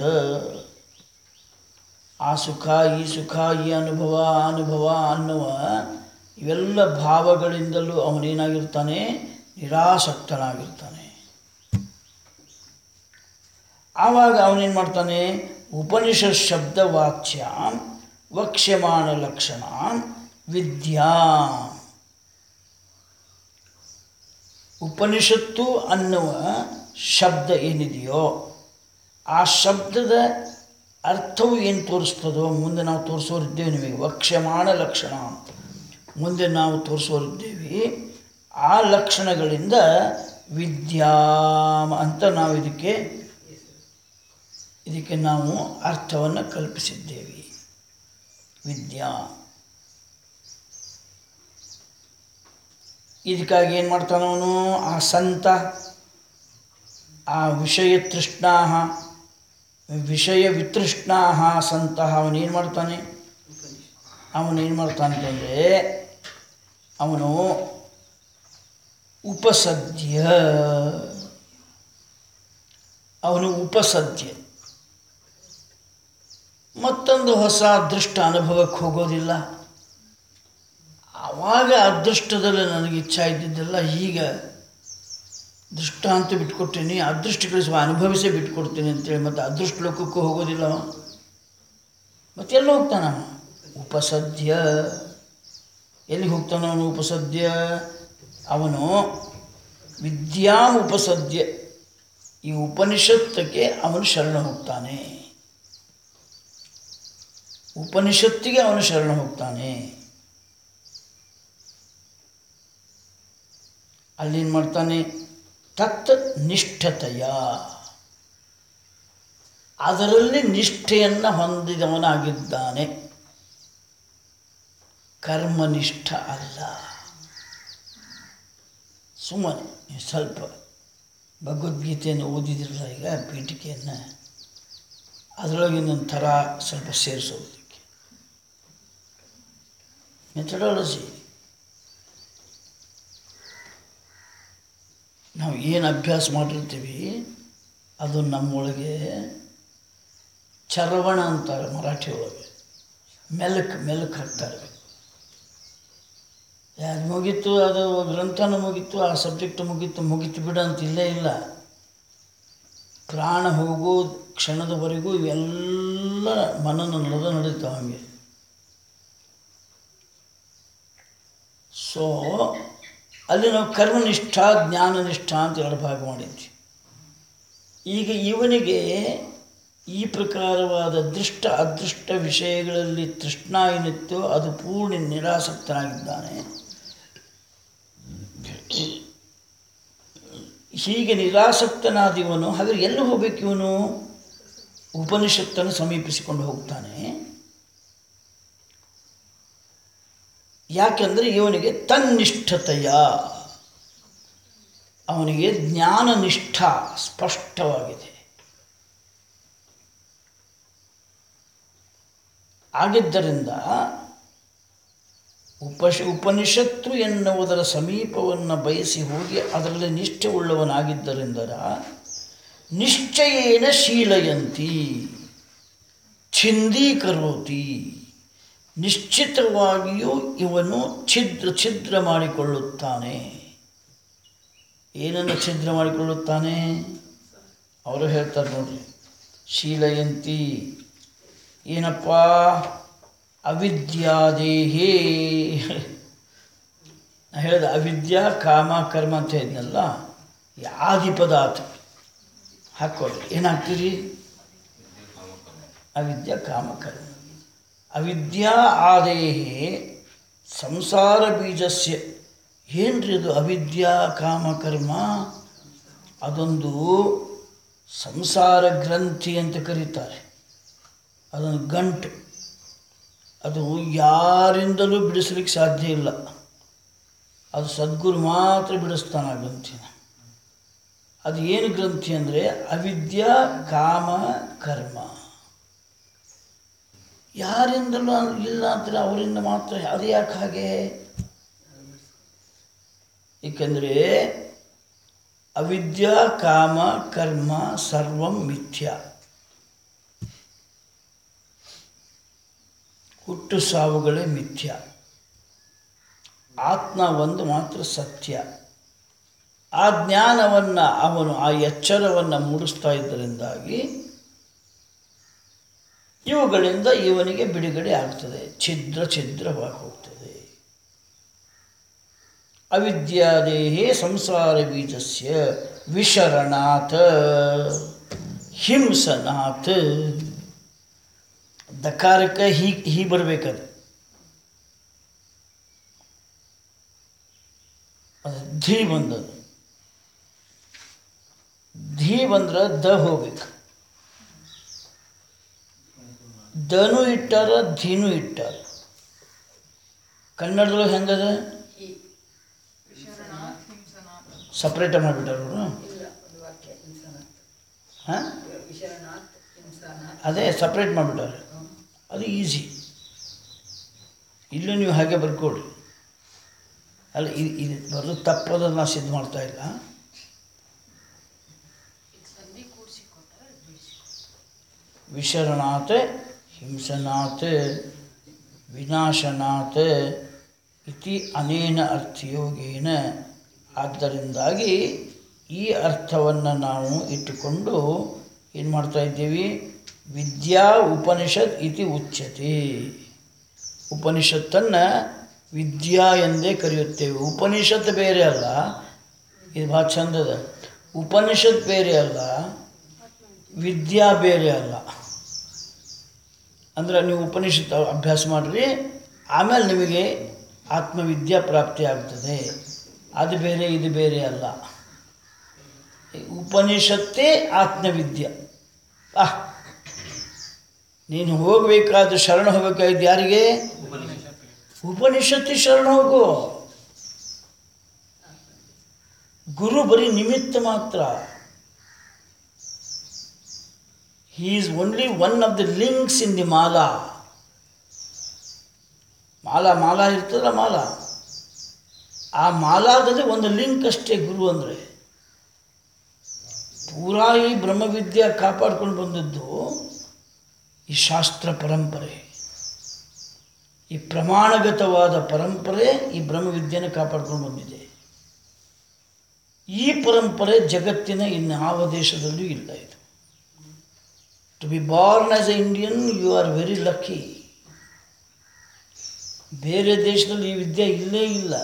ಆ ಸುಖ ಈ ಸುಖ ಈ ಅನುಭವ ಆ ಅನುಭವ ಅನ್ನುವ ಇವೆಲ್ಲ ಭಾವಗಳಿಂದಲೂ ಅವನೇನಾಗಿರ್ತಾನೆ ನಿರಾಸಕ್ತನಾಗಿರ್ತಾನೆ ಆವಾಗ ಅವನೇನು ಮಾಡ್ತಾನೆ ಉಪನಿಷತ್ ಶಬ್ದ ವಾಚ್ಯ ವಕ್ಷ್ಯಮಾಣ ಲಕ್ಷಣ ವಿದ್ಯಾ ಉಪನಿಷತ್ತು ಅನ್ನುವ ಶಬ್ದ ಏನಿದೆಯೋ ಆ ಶಬ್ದದ ಅರ್ಥವು ಏನು ತೋರಿಸ್ತದೋ ಮುಂದೆ ನಾವು ತೋರಿಸೋರಿದ್ದೇವೆ ನಿಮಗೆ ವಕ್ಷ್ಯಮಾಣ ಲಕ್ಷಣ ಅಂತ ಮುಂದೆ ನಾವು ತೋರಿಸೋರಿದ್ದೇವೆ ಆ ಲಕ್ಷಣಗಳಿಂದ ವಿದ್ಯಾಮ ಅಂತ ನಾವು ಇದಕ್ಕೆ ಇದಕ್ಕೆ ನಾವು ಅರ್ಥವನ್ನು ಕಲ್ಪಿಸಿದ್ದೇವೆ ವಿದ್ಯಾ ಇದಕ್ಕಾಗಿ ಏನು ಮಾಡ್ತಾನವನು ಆ ಸಂತ ಆ ವಿಷಯ ತೃಷ್ಣಾ ವಿಷಯ ವಿತೃಷ್ಣಾ ಸಂತಹ ಅವನೇನು ಮಾಡ್ತಾನೆ ಅವನೇನು ಮಾಡ್ತಾನೆ ಅಂತಂದರೆ ಅವನು ಉಪಸದ್ಯ ಅವನು ಉಪಸದ್ಯ ಮತ್ತೊಂದು ಹೊಸ ಅದೃಷ್ಟ ಅನುಭವಕ್ಕೆ ಹೋಗೋದಿಲ್ಲ ಆವಾಗ ಅದೃಷ್ಟದಲ್ಲಿ ನನಗೆ ಇಚ್ಛಾ ಇದ್ದಿದ್ದೆಲ್ಲ ಈಗ ದೃಷ್ಟ ಅಂತ ಬಿಟ್ಕೊಡ್ತೀನಿ ಅದೃಷ್ಟಗಳಿಸುವ ಅನುಭವಿಸೇ ಬಿಟ್ಕೊಡ್ತೀನಿ ಅಂತೇಳಿ ಮತ್ತು ಅದೃಷ್ಟ ಲೋಕಕ್ಕೂ ಹೋಗೋದಿಲ್ಲ ಅವ ಮತ್ತೆಲ್ಲ ಹೋಗ್ತಾನ ಅವ? ಉಪಸದ್ಯ ಎಲ್ಲಿ ಹೋಗ್ತಾನ ಅವನು ಉಪಸದ್ಯ ಅವನು ವಿದ್ಯಾ ಉಪಸದ್ಯ ಈ ಉಪನಿಷತ್ತಕ್ಕೆ ಅವನು ಶರಣ ಹೋಗ್ತಾನೆ ಉಪನಿಷತ್ತಿಗೆ ಅವನು ಶರಣ ಹೋಗ್ತಾನೆ ಅಲ್ಲೇನು ಮಾಡ್ತಾನೆ ತತ್ ನಿಷ್ಠತೆಯ ಅದರಲ್ಲಿ ನಿಷ್ಠೆಯನ್ನು ಹೊಂದಿದವನಾಗಿದ್ದಾನೆ ಕರ್ಮನಿಷ್ಠ ಅಲ್ಲ ಸುಮ್ಮನೆ ನೀವು ಸ್ವಲ್ಪ ಭಗವದ್ಗೀತೆಯನ್ನು ಓದಿದಿರಲ್ಲ ಈಗ ಪೀಠಿಕೆಯನ್ನು ಅದರೊಳಗೆ ಇನ್ನೊಂದು ಥರ ಸ್ವಲ್ಪ ಸೇರಿಸೋದಕ್ಕೆ ಮೆಥಡಾಲಜಿ ನಾವು ಏನು ಅಭ್ಯಾಸ ಮಾಡಿರ್ತೀವಿ ಅದು ನಮ್ಮೊಳಗೆ ಚರವಣ ಅಂತಾರೆ ಮರಾಠಿ ಒಳಗೆ ಮೆಲಕ್ ಮೆಲಕ್ ಹಾಕ್ತಾರೆ ಅದು ಮುಗೀತು ಅದು ಗ್ರಂಥನೂ ಮುಗೀತು ಆ ಸಬ್ಜೆಕ್ಟ್ ಮುಗೀತು ಮುಗೀತು ಬಿಡು ಅಂತ ಇಲ್ಲೇ ಇಲ್ಲ ಪ್ರಾಣ ಹೋಗೋ ಕ್ಷಣದವರೆಗೂ ಇವೆಲ್ಲ ಮನನ ನಡೆದ ನಡೀತಾವೆ ಹಂಗೆ ಸೊ ಅಲ್ಲಿ ನಾವು ಕರ್ಮನಿಷ್ಠ ಜ್ಞಾನನಿಷ್ಠ ಅಂತ ಎರಡು ಭಾಗ ಮಾಡಿದ್ವಿ ಈಗ ಇವನಿಗೆ ಈ ಪ್ರಕಾರವಾದ ದೃಷ್ಟ ಅದೃಷ್ಟ ವಿಷಯಗಳಲ್ಲಿ ತೃಷ್ಣ ಏನಿತ್ತೋ ಅದು ಪೂರ್ಣ ನಿರಾಸಕ್ತನಾಗಿದ್ದಾನೆ ಹೀಗೆ ನಿರಾಸಕ್ತನಾದ ಇವನು ಹಾಗಾದ್ರೆ ಎಲ್ಲಿ ಹೋಗ್ಬೇಕು ಇವನು ಉಪನಿಷತ್ತನ್ನು ಸಮೀಪಿಸಿಕೊಂಡು ಹೋಗ್ತಾನೆ ಯಾಕೆಂದರೆ ಇವನಿಗೆ ತನ್ನಿಷ್ಠತೆಯ ಅವನಿಗೆ ಜ್ಞಾನನಿಷ್ಠ ಸ್ಪಷ್ಟವಾಗಿದೆ ಆಗಿದ್ದರಿಂದ ಉಪಶ ಉಪನಿಷತ್ತು ಎನ್ನುವುದರ ಸಮೀಪವನ್ನು ಬಯಸಿ ಹೋಗಿ ಅದರಲ್ಲಿ ನಿಷ್ಠೆ ಉಳ್ಳವನಾಗಿದ್ದರಿಂದ ನಿಶ್ಚಯೇನ ಶೀಲಯಂತಿ ಛಿಂದೀಕರೋತಿ ನಿಶ್ಚಿತವಾಗಿಯೂ ಇವನು ಛಿದ್ರ ಛಿದ್ರ ಮಾಡಿಕೊಳ್ಳುತ್ತಾನೆ ಏನನ್ನು ಛಿದ್ರ ಮಾಡಿಕೊಳ್ಳುತ್ತಾನೆ ಅವರು ಹೇಳ್ತಾರೆ ನೋಡ್ರಿ ಶೀಲಯಂತಿ ಏನಪ್ಪ ಅವಿದ್ಯಾದೇಹೇ ನಾ ಹೇಳಿದೆ ಅವಿದ್ಯಾ ಕಾಮ ಕರ್ಮ ಅಂತ ಹೇಳಿದ್ನಲ್ಲ ಈ ಆದಿಪದಾರ್ಥ ಹಾಕ್ಕೊಳ್ಳಿ ಏನಾಗ್ತೀರಿ ಅವಿದ್ಯಾ ಕಾಮ ಕರ್ಮ ಅವಿದ್ಯಾ ಆದೇಹೇ ಸಂಸಾರ ಬೀಜಸ್ಯ ಏನ್ರಿ ಅದು ಅವಿದ್ಯಾ ಕಾಮ ಕರ್ಮ ಅದೊಂದು ಸಂಸಾರ ಗ್ರಂಥಿ ಅಂತ ಕರೀತಾರೆ ಅದೊಂದು ಗಂಟು ಅದು ಯಾರಿಂದಲೂ ಬಿಡಿಸ್ಲಿಕ್ಕೆ ಸಾಧ್ಯ ಇಲ್ಲ ಅದು ಸದ್ಗುರು ಮಾತ್ರ ಬಿಡಿಸ್ತಾನೆ ಆ ಗ್ರಂಥಿನ ಅದು ಏನು ಗ್ರಂಥಿ ಅಂದರೆ ಅವಿದ್ಯಾ ಕಾಮ ಕರ್ಮ ಯಾರಿಂದಲೂ ಇಲ್ಲ ಅಂದರೆ ಅವರಿಂದ ಮಾತ್ರ ಅದು ಯಾಕೆ ಹಾಗೆ ಏಕೆಂದರೆ ಅವಿದ್ಯಾ ಕಾಮ ಕರ್ಮ ಸರ್ವಂ ಮಿಥ್ಯಾ ಹುಟ್ಟು ಸಾವುಗಳೇ ಮಿಥ್ಯ ಆತ್ಮ ಒಂದು ಮಾತ್ರ ಸತ್ಯ ಆ ಜ್ಞಾನವನ್ನು ಅವನು ಆ ಎಚ್ಚರವನ್ನು ಮೂಡಿಸ್ತಾ ಇದ್ದರಿಂದಾಗಿ ಇವುಗಳಿಂದ ಇವನಿಗೆ ಬಿಡುಗಡೆ ಆಗ್ತದೆ ಛಿದ್ರ ಛಿದ್ರವಾಗಿ ಹೋಗ್ತದೆ ಅವಿದ್ಯಾದೇಹೇ ಸಂಸಾರ ಬೀಜಸ್ಯ ವಿಶರಣಾತ್ ಹಿಂಸನಾತ್ ದಕಾರಕ್ಕೆ ಹೀ ಹೀ ಬರಬೇಕದು ಅದು ಧೀ ಬಂದದು ಧೀ ಬಂದ್ರೆ ದ ಹೋಗ್ಬೇಕು ದನು ಇಟ್ಟಾರ ಧೀನು ಇಟ್ಟಾರ ಕನ್ನಡದೊಳಗೆ ಹೆಂಗದ ಸಪ್ರೇಟ ಮಾಡಿಬಿಟ್ಟಾರ ಅವರು ಇಲ್ಲ ಒಂದು ವಾಕ್ಯ ಹಿಂಸನಾಥ್ ಹಾಂ ವಿಶರಣಾಥ್ ಹಿಂಸನಾಥ್ ಅದೇ ಸಪ್ರೇಟ್ ಮಾಡಿಬಿಟ್ಟಾರೆ ಅದು ಈಸಿ ಇಲ್ಲೂ ನೀವು ಹಾಗೆ ಬರ್ಕೊಡ್ರಿ ಅಲ್ಲ ಇದು ಇದು ಬರೋದು ತಪ್ಪೋದನ್ನು ನಾನು ಸಿದ್ಧ ಮಾಡ್ತಾ ಇಲ್ಲ ವಿಶರಣಾತ್ ಹಿಂಸನಾತ್ ವಿನಾಶನಾತ್ ಇತಿ ಅನೇನ ಅರ್ಥಯೋಗೇನ ಆದ್ದರಿಂದಾಗಿ ಈ ಅರ್ಥವನ್ನು ನಾವು ಇಟ್ಟುಕೊಂಡು ಏನು ಮಾಡ್ತಾ ಇದ್ದೀವಿ ವಿದ್ಯಾ ಉಪನಿಷತ್ ಇತಿ ಉಚ್ಯತೆ ಉಪನಿಷತ್ತನ್ನು ವಿದ್ಯಾ ಎಂದೇ ಕರೆಯುತ್ತೇವೆ ಉಪನಿಷತ್ ಬೇರೆ ಅಲ್ಲ ಇದು ಭಾಳ ಚಂದದ ಉಪನಿಷತ್ ಬೇರೆ ಅಲ್ಲ ವಿದ್ಯಾ ಬೇರೆ ಅಲ್ಲ ಅಂದ್ರೆ ನೀವು ಉಪನಿಷತ್ ಅಭ್ಯಾಸ ಮಾಡಿರಿ ಆಮೇಲೆ ನಿಮಗೆ ಆತ್ಮವಿದ್ಯಾ ಪ್ರಾಪ್ತಿ ಆಗ್ತದೆ ಅದು ಬೇರೆ ಇದು ಬೇರೆ ಅಲ್ಲ ಈ ಉಪನಿಷತ್ತೇ ಆತ್ಮವಿದ್ಯೆ ಆ ನೀನು ಹೋಗಬೇಕಾದ ಶರಣ ಹೋಗಬೇಕಾಗಿದ್ದು ಯಾರಿಗೆ ಉಪನಿಷತ್ತಿ ಶರಣ ಹೋಗು ಗುರು ಬರೀ ನಿಮಿತ್ತ ಮಾತ್ರ he is only one of the links in the mala mala mala ಇರ್ತದಲ್ಲ ಮಾಲಾ ಆ ಮಾಲಾದಲ್ಲಿ ಒಂದು ಲಿಂಕ್ ಅಷ್ಟೇ ಗುರು ಅಂದರೆ ಪೂರಾ ಈ ಬ್ರಹ್ಮವಿದ್ಯೆ ಕಾಪಾಡ್ಕೊಂಡು ಬಂದದ್ದು ಈ ಶಾಸ್ತ್ರ ಪರಂಪರೆ ಈ ಪ್ರಮಾಣಗತವಾದ ಪರಂಪರೆ ಈ ಬ್ರಹ್ಮವಿದ್ಯೆಯನ್ನು ಕಾಪಾಡ್ಕೊಂಡು ಬಂದಿದೆ ಈ ಪರಂಪರೆ ಜಗತ್ತಿನ ಇನ್ಯಾವ ದೇಶದಲ್ಲೂ ಇಲ್ಲ ಇದು to be born as a Indian you are very lucky ಬೇರೆ ದೇಶದಲ್ಲಿ ಈ ವಿದ್ಯೆ ಇಲ್ಲೇ ಇಲ್ಲ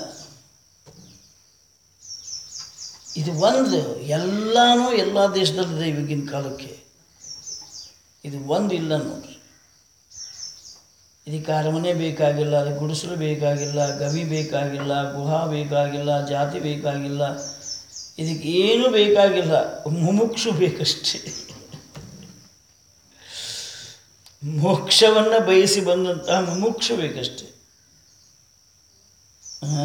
ಇದು ಒಂದು ಎಲ್ಲನೂ ಎಲ್ಲ ದೇಶದಲ್ಲಿದೆ ಇವಾಗಿನ ಕಾಲಕ್ಕೆ ಇದು ಒಂದು ಇಲ್ಲ ನೋಡ್ರಿ ಇದಕ್ಕೆ ಅರಮನೆ ಬೇಕಾಗಿಲ್ಲ ಅದಕ್ಕೆ ಗುಡಿಸಲು ಬೇಕಾಗಿಲ್ಲ ಗವಿ ಬೇಕಾಗಿಲ್ಲ ಗುಹಾ ಬೇಕಾಗಿಲ್ಲ ಜಾತಿ ಬೇಕಾಗಿಲ್ಲ ಇದಕ್ಕೆ ಏನೂ ಬೇಕಾಗಿಲ್ಲ ಮುಮುಕ್ಷು ಬೇಕಷ್ಟೇ ಮೋಕ್ಷವನ್ನು ಬಯಸಿ ಬಂದಂತಹ ಮುಮುಕ್ಷು ಬೇಕಷ್ಟೆ ಆ?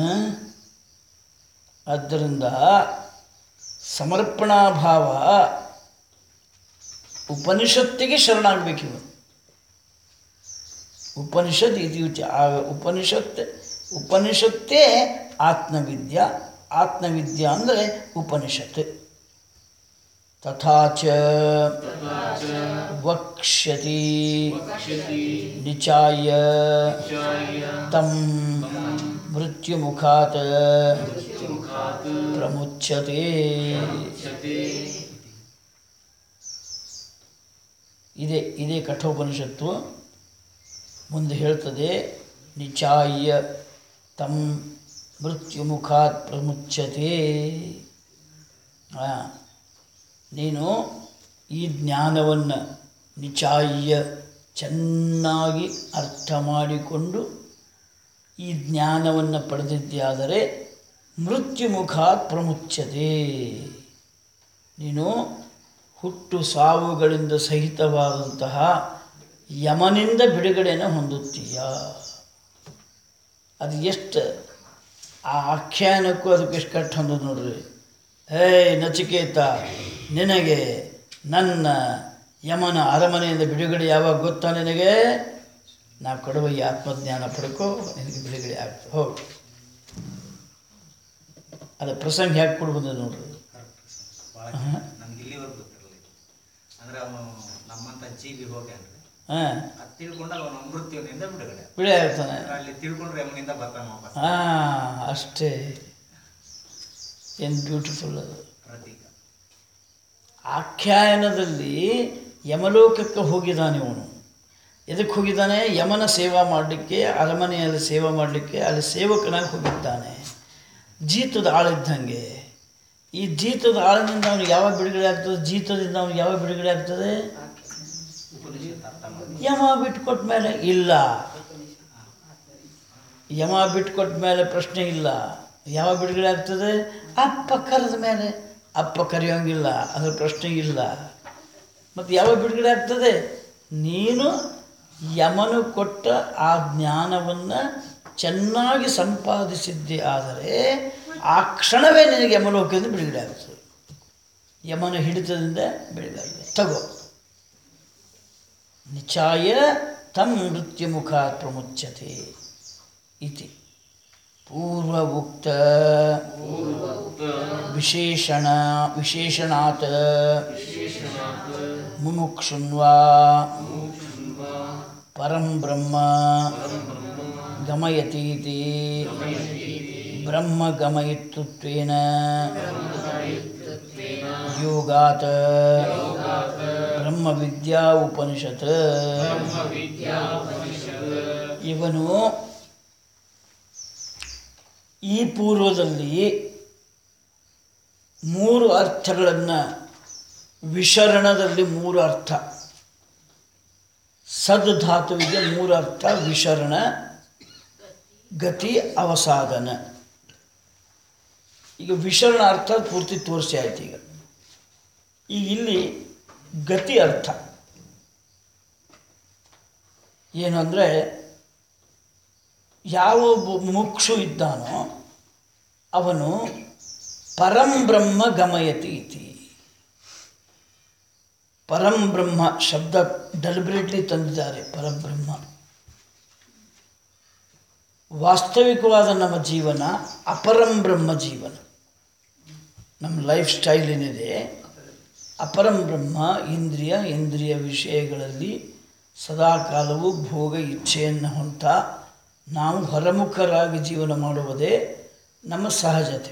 ಆದ್ದರಿಂದ ಸಮರ್ಪಣಾ ಭಾವ ಉಪನಿಷತ್ತಿಗೆ ಶರಣಾಗಬೇಕಿವ ಉಪನಿಷತ್ ಇದು ಉಚ- ಆ ಉಪನಿಷತ್ ಉಪನಿಷತ್ತೇ ಆತ್ಮವಿದ್ಯಾ ಆತ್ಮವಿದ್ಯಾ ಅಂದರೆ ಉಪನಿಷತ್ ತಥಾ ಚ ವಕ್ಷ್ಯತಿ ನಿಚಾಯ ತಂ ಮೃತ್ಯುಮುಖಾತ್ ಪ್ರಮುಚ್ಯತೆ ಇದೇ ಇದೇ ಕಠೋಪನಿಷತ್ತು ಮುಂದೆ ಹೇಳ್ತದೆ ನಿಚಾಯ ತಂ ಮೃತ್ಯುಮುಖಾತ್ ಪ್ರಮುಚ್ಯತೆ ಆ, ನೀನು ಈ ಜ್ಞಾನವನ್ನು ನಿಚಾಯ್ಯ ಚೆನ್ನಾಗಿ ಅರ್ಥ ಮಾಡಿಕೊಂಡು ಈ ಜ್ಞಾನವನ್ನು ಪಡೆದಿದ್ದಾದರೆ ಮೃತ್ಯುಮುಖಾತ್ ಪ್ರಮುಚ್ಯತೆ ನೀನು ಹುಟ್ಟು ಸಾವುಗಳಿಂದ ಸಹಿತವಾದಂತಹ ಯಮನಿಂದ ಬಿಡುಗಡೆಯನ್ನು ಹೊಂದುತ್ತೀಯ ಅದು ಎಷ್ಟು ಆ ಆಖ್ಯಾನಕ್ಕೂ ಅದಕ್ಕೆ ಎಷ್ಟು ಕಟ್ಟು ಹೊಂದೋದು ನೋಡ್ರಿ ಹೇ ನಚಿಕೇತ ನಿನಗೆ ನನ್ನ ಯಮನ ಅರಮನೆಯಿಂದ ಬಿಡುಗಡೆ ಯಾವಾಗ ಗೊತ್ತಾ ನಿನಗೆ ನಾ ಕೊಡುವ ಈ ಆತ್ಮಜ್ಞಾನ ಪಡ್ಕೋ ನಿನಗೆ ಬಿಡುಗಡೆ ಆಗ್ತದೆ ಹೋಗಿ ಅದು ಪ್ರಸಂಗ ಯಾಕೆ ಕೊಡ್ಬೋದು ನೋಡ್ರಿ ಭಾಳ ನಮ್ಗೆ ಇಲ್ಲಿವರೆಗೂ ಗೊತ್ತಿರಲಿಲ್ಲ ಅಂದ್ರೆ ಅವನು ನಮ್ಮಂತ ಜೀವಿ ಹೋಗ್ಯಾನ್ರಿ ಹಾಂ ಅದು ತಿಳ್ಕೊಂಡಾಗ ಅವನು ಮೃತ್ಯುವಿನಿಂದ ಬಿಡುಗಡೆ ಬಿಳಿ ಆಗ್ತಾನೆ ಅಂದ್ರೆ ಅಲ್ಲಿ ತಿಳ್ಕೊಂಡ್ರೆ ಯಮನಿಂದ ಬರ್ತಾನೆ ವಾಪಸ್ ಹಾಂ ಅಷ್ಟೇ ಏನು ಬ್ಯೂಟಿಫುಲ್ ಅದು ಪ್ರತೀಕ ಆಖ್ಯಾನದಲ್ಲಿ ಯಮಲೋಕಕ್ಕೆ ಹೋಗಿದ್ದಾನೆ ಅವನು ಎದಕ್ಕೆ ಹೋಗಿದ್ದಾನೆ ಯಮನ ಸೇವಾ ಮಾಡಲಿಕ್ಕೆ ಅರಮನೆಯಲ್ಲಿ ಸೇವಾ ಮಾಡಲಿಕ್ಕೆ ಅಲ್ಲಿ ಸೇವಕನಾಗಿ ಹೋಗಿದ್ದಾನೆ ಜೀತದ ಆಳಿದ್ದಂಗೆ ಈ ಜೀತದ ಆಳಿನಿಂದ ಅವನಿಗೆ ಯಾವಾಗ ಬಿಡುಗಡೆ ಆಗ್ತದೆ ಜೀತದಿಂದ ಅವನಿಗೆ ಯಾವಾಗ ಬಿಡುಗಡೆ ಆಗ್ತದೆ ಉಪನಿಷತ್ ಅರ್ಥ ಮಾಡಿ ಯಮ ಬಿಟ್ಕೊಟ್ಟ ಮೇಲೆ ಇಲ್ಲ ಯಮ ಬಿಟ್ಕೊಟ್ಟ ಮೇಲೆ ಪ್ರಶ್ನೆ ಇಲ್ಲ ಯಾವ ಬಿಡುಗಡೆ ಆಗ್ತದೆ ಅಪ್ಪ ಕರೆದ ಮೇಲೆ ಅಪ್ಪ ಕರೆಯೋಂಗಿಲ್ಲ ಅದ್ರ ಪ್ರಶ್ನೆ ಇಲ್ಲ ಮತ್ತು ಯಾವ ಬಿಡುಗಡೆ ಆಗ್ತದೆ ನೀನು ಯಮನು ಕೊಟ್ಟ ಆ ಜ್ಞಾನವನ್ನು ಚೆನ್ನಾಗಿ ಸಂಪಾದಿಸಿದ್ದೇ ಆದರೆ ಆ ಕ್ಷಣವೇ ನಿನಗೆ ಯಮಲೋಕದಿಂದ ಬಿಡುಗಡೆ ಆಗ್ತದೆ ಯಮನ ಹಿಡಿತದಿಂದ ಬಿಡುಗಡೆ ಆಗ್ತದೆ ತಗೋ ನಿಚಾಯ ತಂ ಮೃತ್ಯುಮುಖಾತ್ ಪ್ರಮುಚ್ಯತೆ ಇತಿ ಪೂರ್ವ ಉಕ್ತ ವಿಶೇಷಣ ವಿಶೇಷಣಾತ್ ಮುಮುಕ್ಷುನ್ವಾ ಪರಂ ಬ್ರಹ್ಮ ಗಮಯತೀತಿ ಬ್ರಹ್ಮ ಗಮಯಿತೃತ್ವೇನ ಯೋಗಾತ್ ಬ್ರಹ್ಮವಿದ್ಯಾ ಉಪನಿಷತ್ ಇವನು ಈ ಪೂರ್ವದಲ್ಲಿ ಮೂರು ಅರ್ಥಗಳನ್ನು ವಿಶರಣದಲ್ಲಿ ಮೂರು ಅರ್ಥ ಸದ್ ಧಾತುವಿಗೆ ಮೂರು ಅರ್ಥ ವಿಶರಣ ಗತಿ ಅವಸಾದನ ಈಗ ವಿಶರಣ ಅರ್ಥ ಪೂರ್ತಿ ತೋರಿಸಿ ಆಯ್ತು ಈಗ ಈಗ ಇಲ್ಲಿ ಗತಿ ಅರ್ಥ ಏನು ಅಂದರೆ ಯಾವ ಒಬ್ಬ ಮುಕ್ಷು ಇದ್ದಾನೋ ಅವನು ಪರಂ ಬ್ರಹ್ಮ ಗಮಯತಿ ಇತಿ ಪರಂ ಬ್ರಹ್ಮ ಶಬ್ದ ಡೆಲಿಬ್ರೇಟ್ಲಿ ತಂದಿದ್ದಾರೆ ಪರಬ್ರಹ್ಮ ವಾಸ್ತವಿಕವಾದ ನಮ್ಮ ಜೀವನ ಅಪರಂ ಬ್ರಹ್ಮ ಜೀವನ ನಮ್ಮ ಲೈಫ್ ಸ್ಟೈಲ್ ಏನಿದೆ ಅಪರಂ ಬ್ರಹ್ಮ ಇಂದ್ರಿಯ ಇಂದ್ರಿಯ ವಿಷಯಗಳಲ್ಲಿ ಸದಾಕಾಲವೂ ಭೋಗ ಇಚ್ಛೆಯನ್ನು ಹೊಂತ ನಾವು ಹೊರಮುಖರಾಗಿ ಜೀವನ ಮಾಡುವುದೇ ನಮ್ಮ ಸಹಜತೆ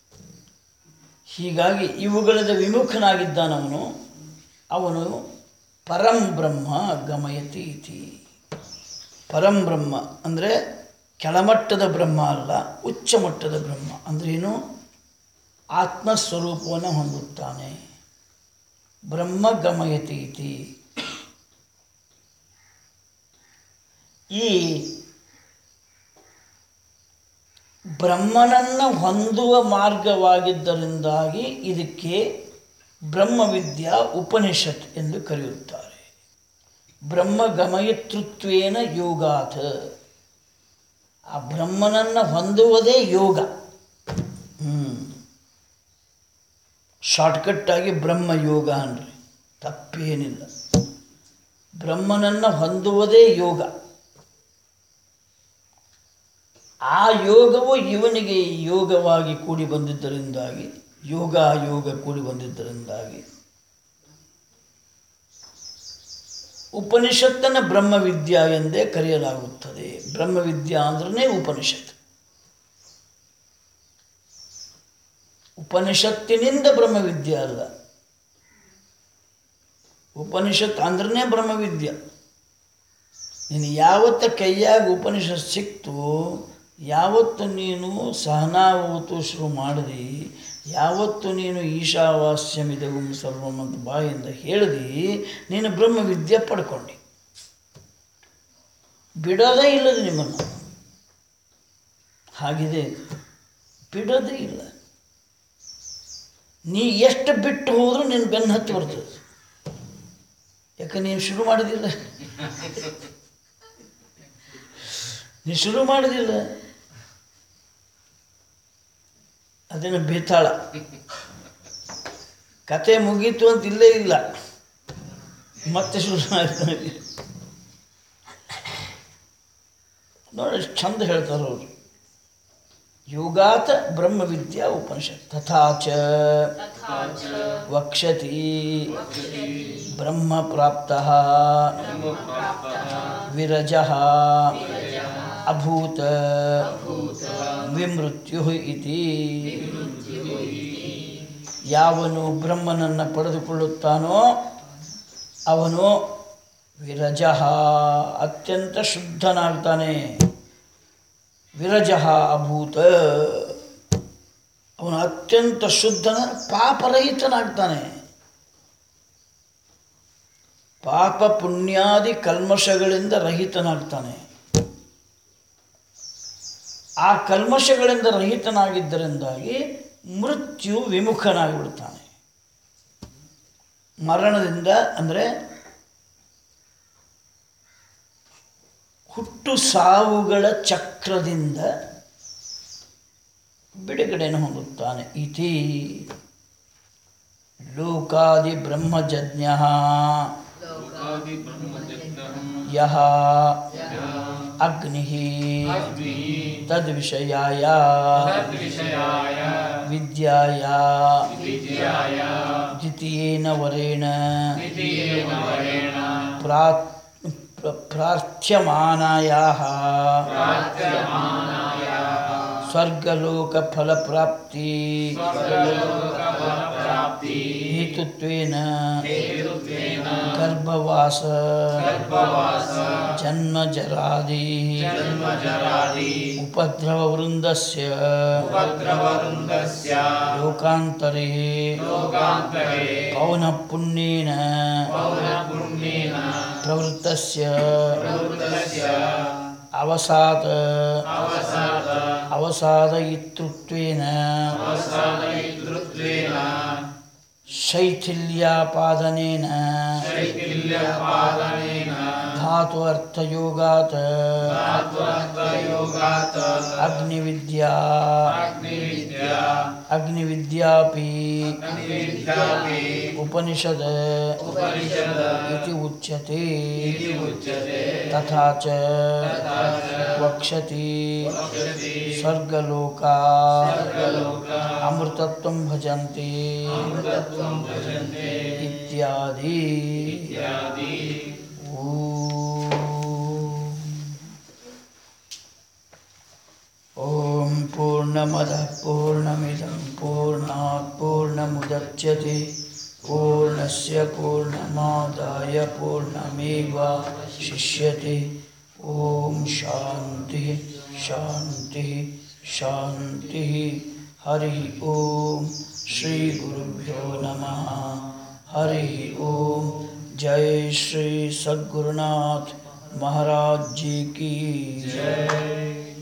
ಹೀಗಾಗಿ ಇವುಗಳದ ವಿಮುಖನಾಗಿದ್ದಾನವನು ಅವನು ಪರಂ ಬ್ರಹ್ಮ ಗಮಯತಿ ಇತಿ ಪರಂ ಬ್ರಹ್ಮ ಅಂದರೆ ಕೆಳಮಟ್ಟದ ಬ್ರಹ್ಮ ಅಲ್ಲ ಉಚ್ಚ ಮಟ್ಟದ ಬ್ರಹ್ಮ ಅಂದ್ರೇನು ಆತ್ಮಸ್ವರೂಪವನ್ನು ಹೊಂದುತ್ತಾನೆ ಬ್ರಹ್ಮ ಗಮಯತಿ ಇತಿ ಈ ಬ್ರಹ್ಮನನ್ನು ಹೊಂದುವ ಮಾರ್ಗವಾಗಿದ್ದರಿಂದಾಗಿ ಇದಕ್ಕೆ ಬ್ರಹ್ಮವಿದ್ಯಾ ಉಪನಿಷತ್ ಎಂದು ಕರೆಯುತ್ತಾರೆ ಬ್ರಹ್ಮ ಗಮಯತೃತ್ವೇನ ಯೋಗಾತ್ ಆ ಬ್ರಹ್ಮನನ್ನು ಹೊಂದುವುದೇ ಯೋಗ ಹ್ಞೂ ಶಾರ್ಟ್ಕಟ್ಟಾಗಿ ಬ್ರಹ್ಮ ಯೋಗ ಅನ್ರಿ ತಪ್ಪೇನಿಲ್ಲ ಬ್ರಹ್ಮನನ್ನು ಹೊಂದುವುದೇ ಯೋಗ ಆ ಯೋಗವು ಇವನಿಗೆ ಯೋಗವಾಗಿ ಕೂಡಿ ಬಂದಿದ್ದರಿಂದಾಗಿ ಯೋಗ ಯೋಗ ಕೂಡಿ ಬಂದಿದ್ದರಿಂದಾಗಿ ಉಪನಿಷತ್ತನ್ನು ಬ್ರಹ್ಮವಿದ್ಯಾ ಎಂದೇ ಕರೆಯಲಾಗುತ್ತದೆ ಬ್ರಹ್ಮವಿದ್ಯಾ ಅಂದ್ರೆ ಉಪನಿಷತ್ ಉಪನಿಷತ್ತಿನಿಂದ ಬ್ರಹ್ಮವಿದ್ಯೆ ಅಲ್ಲ ಉಪನಿಷತ್ ಅಂದ್ರೆ ಬ್ರಹ್ಮವಿದ್ಯೆ ನೀನು ಯಾವತ್ತ ಕೈಯಾಗ ಉಪನಿಷತ್ ಸಿಕ್ತು ಯಾವತ್ತು ನೀನು ಸಹನಾವತು ಶುರು ಮಾಡಿದಿ ಯಾವತ್ತು ನೀನು ಈಶಾವಾಸ್ಯಮಿದಗುಂ ಸರ್ವಂ ಅಂತ ಬಾಯಿಂದ ಹೇಳಿದಿ ನೀನು ಬ್ರಹ್ಮವಿದ್ಯೆ ಪಡ್ಕೊಂಡಿ ಬಿಡೋದೇ ಇಲ್ಲದು ನಿಮ್ಮನ್ನು ಹಾಗಿದೆ ಇದು. ಬಿಡೋದೇ ಇಲ್ಲ ನೀ ಎಷ್ಟು ಬಿಟ್ಟು ಹೋದರೂ ನೀನು ಬೆನ್ನು ಹತ್ತಿ ಬರ್ತದೆ ಯಾಕೆ ನೀನು ಶುರು ಮಾಡೋದಿಲ್ಲ ನೀ ಶುರು ಮಾಡೋದಿಲ್ಲ ಅದೇನು ಬೇತಾಳ ಕತೆ ಮುಗೀತು ಅಂತ ಇಲ್ಲೇ ಇಲ್ಲ ಮತ್ತೆ ಶುರು ಮಾಡ್ತಾನೆ ನೋಡಿ ಎಷ್ಟು ಚಂದ ಹೇಳ್ತಾರೆ ಅವರು ಯೋಗಾತ್ ಬ್ರಹ್ಮವಿದ್ಯಾ ಉಪನಿಷತ್ ತಥಾಚ ವಕ್ಷತಿ ಬ್ರಹ್ಮ ಪ್ರಾಪ್ತ ವಿರಜ ಅಭೂತ ವಿಮೃತ್ಯು ಇತಿ ಯಾವನು ಬ್ರಹ್ಮನನ್ನು ಪಡೆದುಕೊಳ್ಳುತ್ತಾನೋ ಅವನು ವಿರಜ ಅತ್ಯಂತ ಶುದ್ಧನಾಗ್ತಾನೆ ವಿರಜ ಅಭೂತ ಅವನು ಅತ್ಯಂತ ಶುದ್ಧನ ಪಾಪರಹಿತನಾಗ್ತಾನೆ ಪಾಪ ಪುಣ್ಯಾದಿ ಕಲ್ಮಶಗಳಿಂದ ರಹಿತನಾಗ್ತಾನೆ ಆ ಕಲ್ಮಶಗಳಿಂದ ರಹಿತನಾಗಿದ್ದರಿಂದಾಗಿ ಮೃತ್ಯು ವಿಮುಖನಾಗಿಬಿಡ್ತಾನೆ ಮರಣದಿಂದ ಅಂದರೆ ಹುಟ್ಟು ಸಾವುಗಳ ಚಕ್ರದಿಂದ ಬಿಡುಗಡೆಯನ್ನು ಹೊಂದುತ್ತಾನೆ ಇತಿ ಲೋಕಾದಿ ಬ್ರಹ್ಮಜಜ್ಞ ಯಹ ಅಗ್ನಿ ತದ್ವಿಷಯಾಯ ವಿದ್ಯಾಯ ದ್ವಿತೀಯೇನ ವರೇಣ ಪ್ರಾತ್ ಪ್ರ- ಪ್ರಾರ್ಥ್ಯಮಾನಾಯಾः ಸ್ವರ್ಗಲೋಕಫಲಪ್ರಾಪ್ತಿ ಹೇತುತ್ವೇನ ಗರ್ಭವಾಸ ಜನ್ಮಜರಾದಿ ಉಪದ್ರವವೃಂದಸ್ಯ ಲೋಕಾಂತರೆ ಪೌನಃಪುಣ್ಯೇನ ಪ್ರವೃತ್ತಸ್ಯ ಅವಸಾದ ಅವಸಾದಯಿತೃತ್ವೇನ ಶೈಥಿಲ್ಯಾಪಾದನೇನ ಧಾತು ಅರ್ಥಯೋಗಾತ್ ಅಗ್ನಿವಿದ್ಯಾ ಅಗ್ನಿವಿದ್ಯಾಪಿ ಉಪನಿಷದ್ ಇತಿ ಉಚ್ಯತೆ ತಥಾ ಚ ವಕ್ಷತಿ ಸ್ವರ್ಗಲೋಕಾ ಅಮೃತತ್ವಂ ಭಜಂತಿ ಇತ್ಯಾದಿ ಓಂ ಪೂರ್ಣಮದಃ ಪೂರ್ಣಮಿದಂ ಪೂರ್ಣಾತ್ ಪೂರ್ಣಮುದಚ್ಯತೆ ಪೂರ್ಣಸ್ಯ ಪೂರ್ಣಮಾದಾಯ ಪೂರ್ಣಮೇವಾಶಿಷ್ಯತೆ ಓಂ ಶಾಂತಿ ಶಾಂತಿ ಶಾಂತಿ ಹರಿ ಓಂ ಶ್ರೀ ಗುರುಭ್ಯೋ ನಮಃ ಹರಿ ಓಂ ಜೈ ಶ್ರೀ ಸದ್ಗುರುನಾಥ್ महाराज जी की जय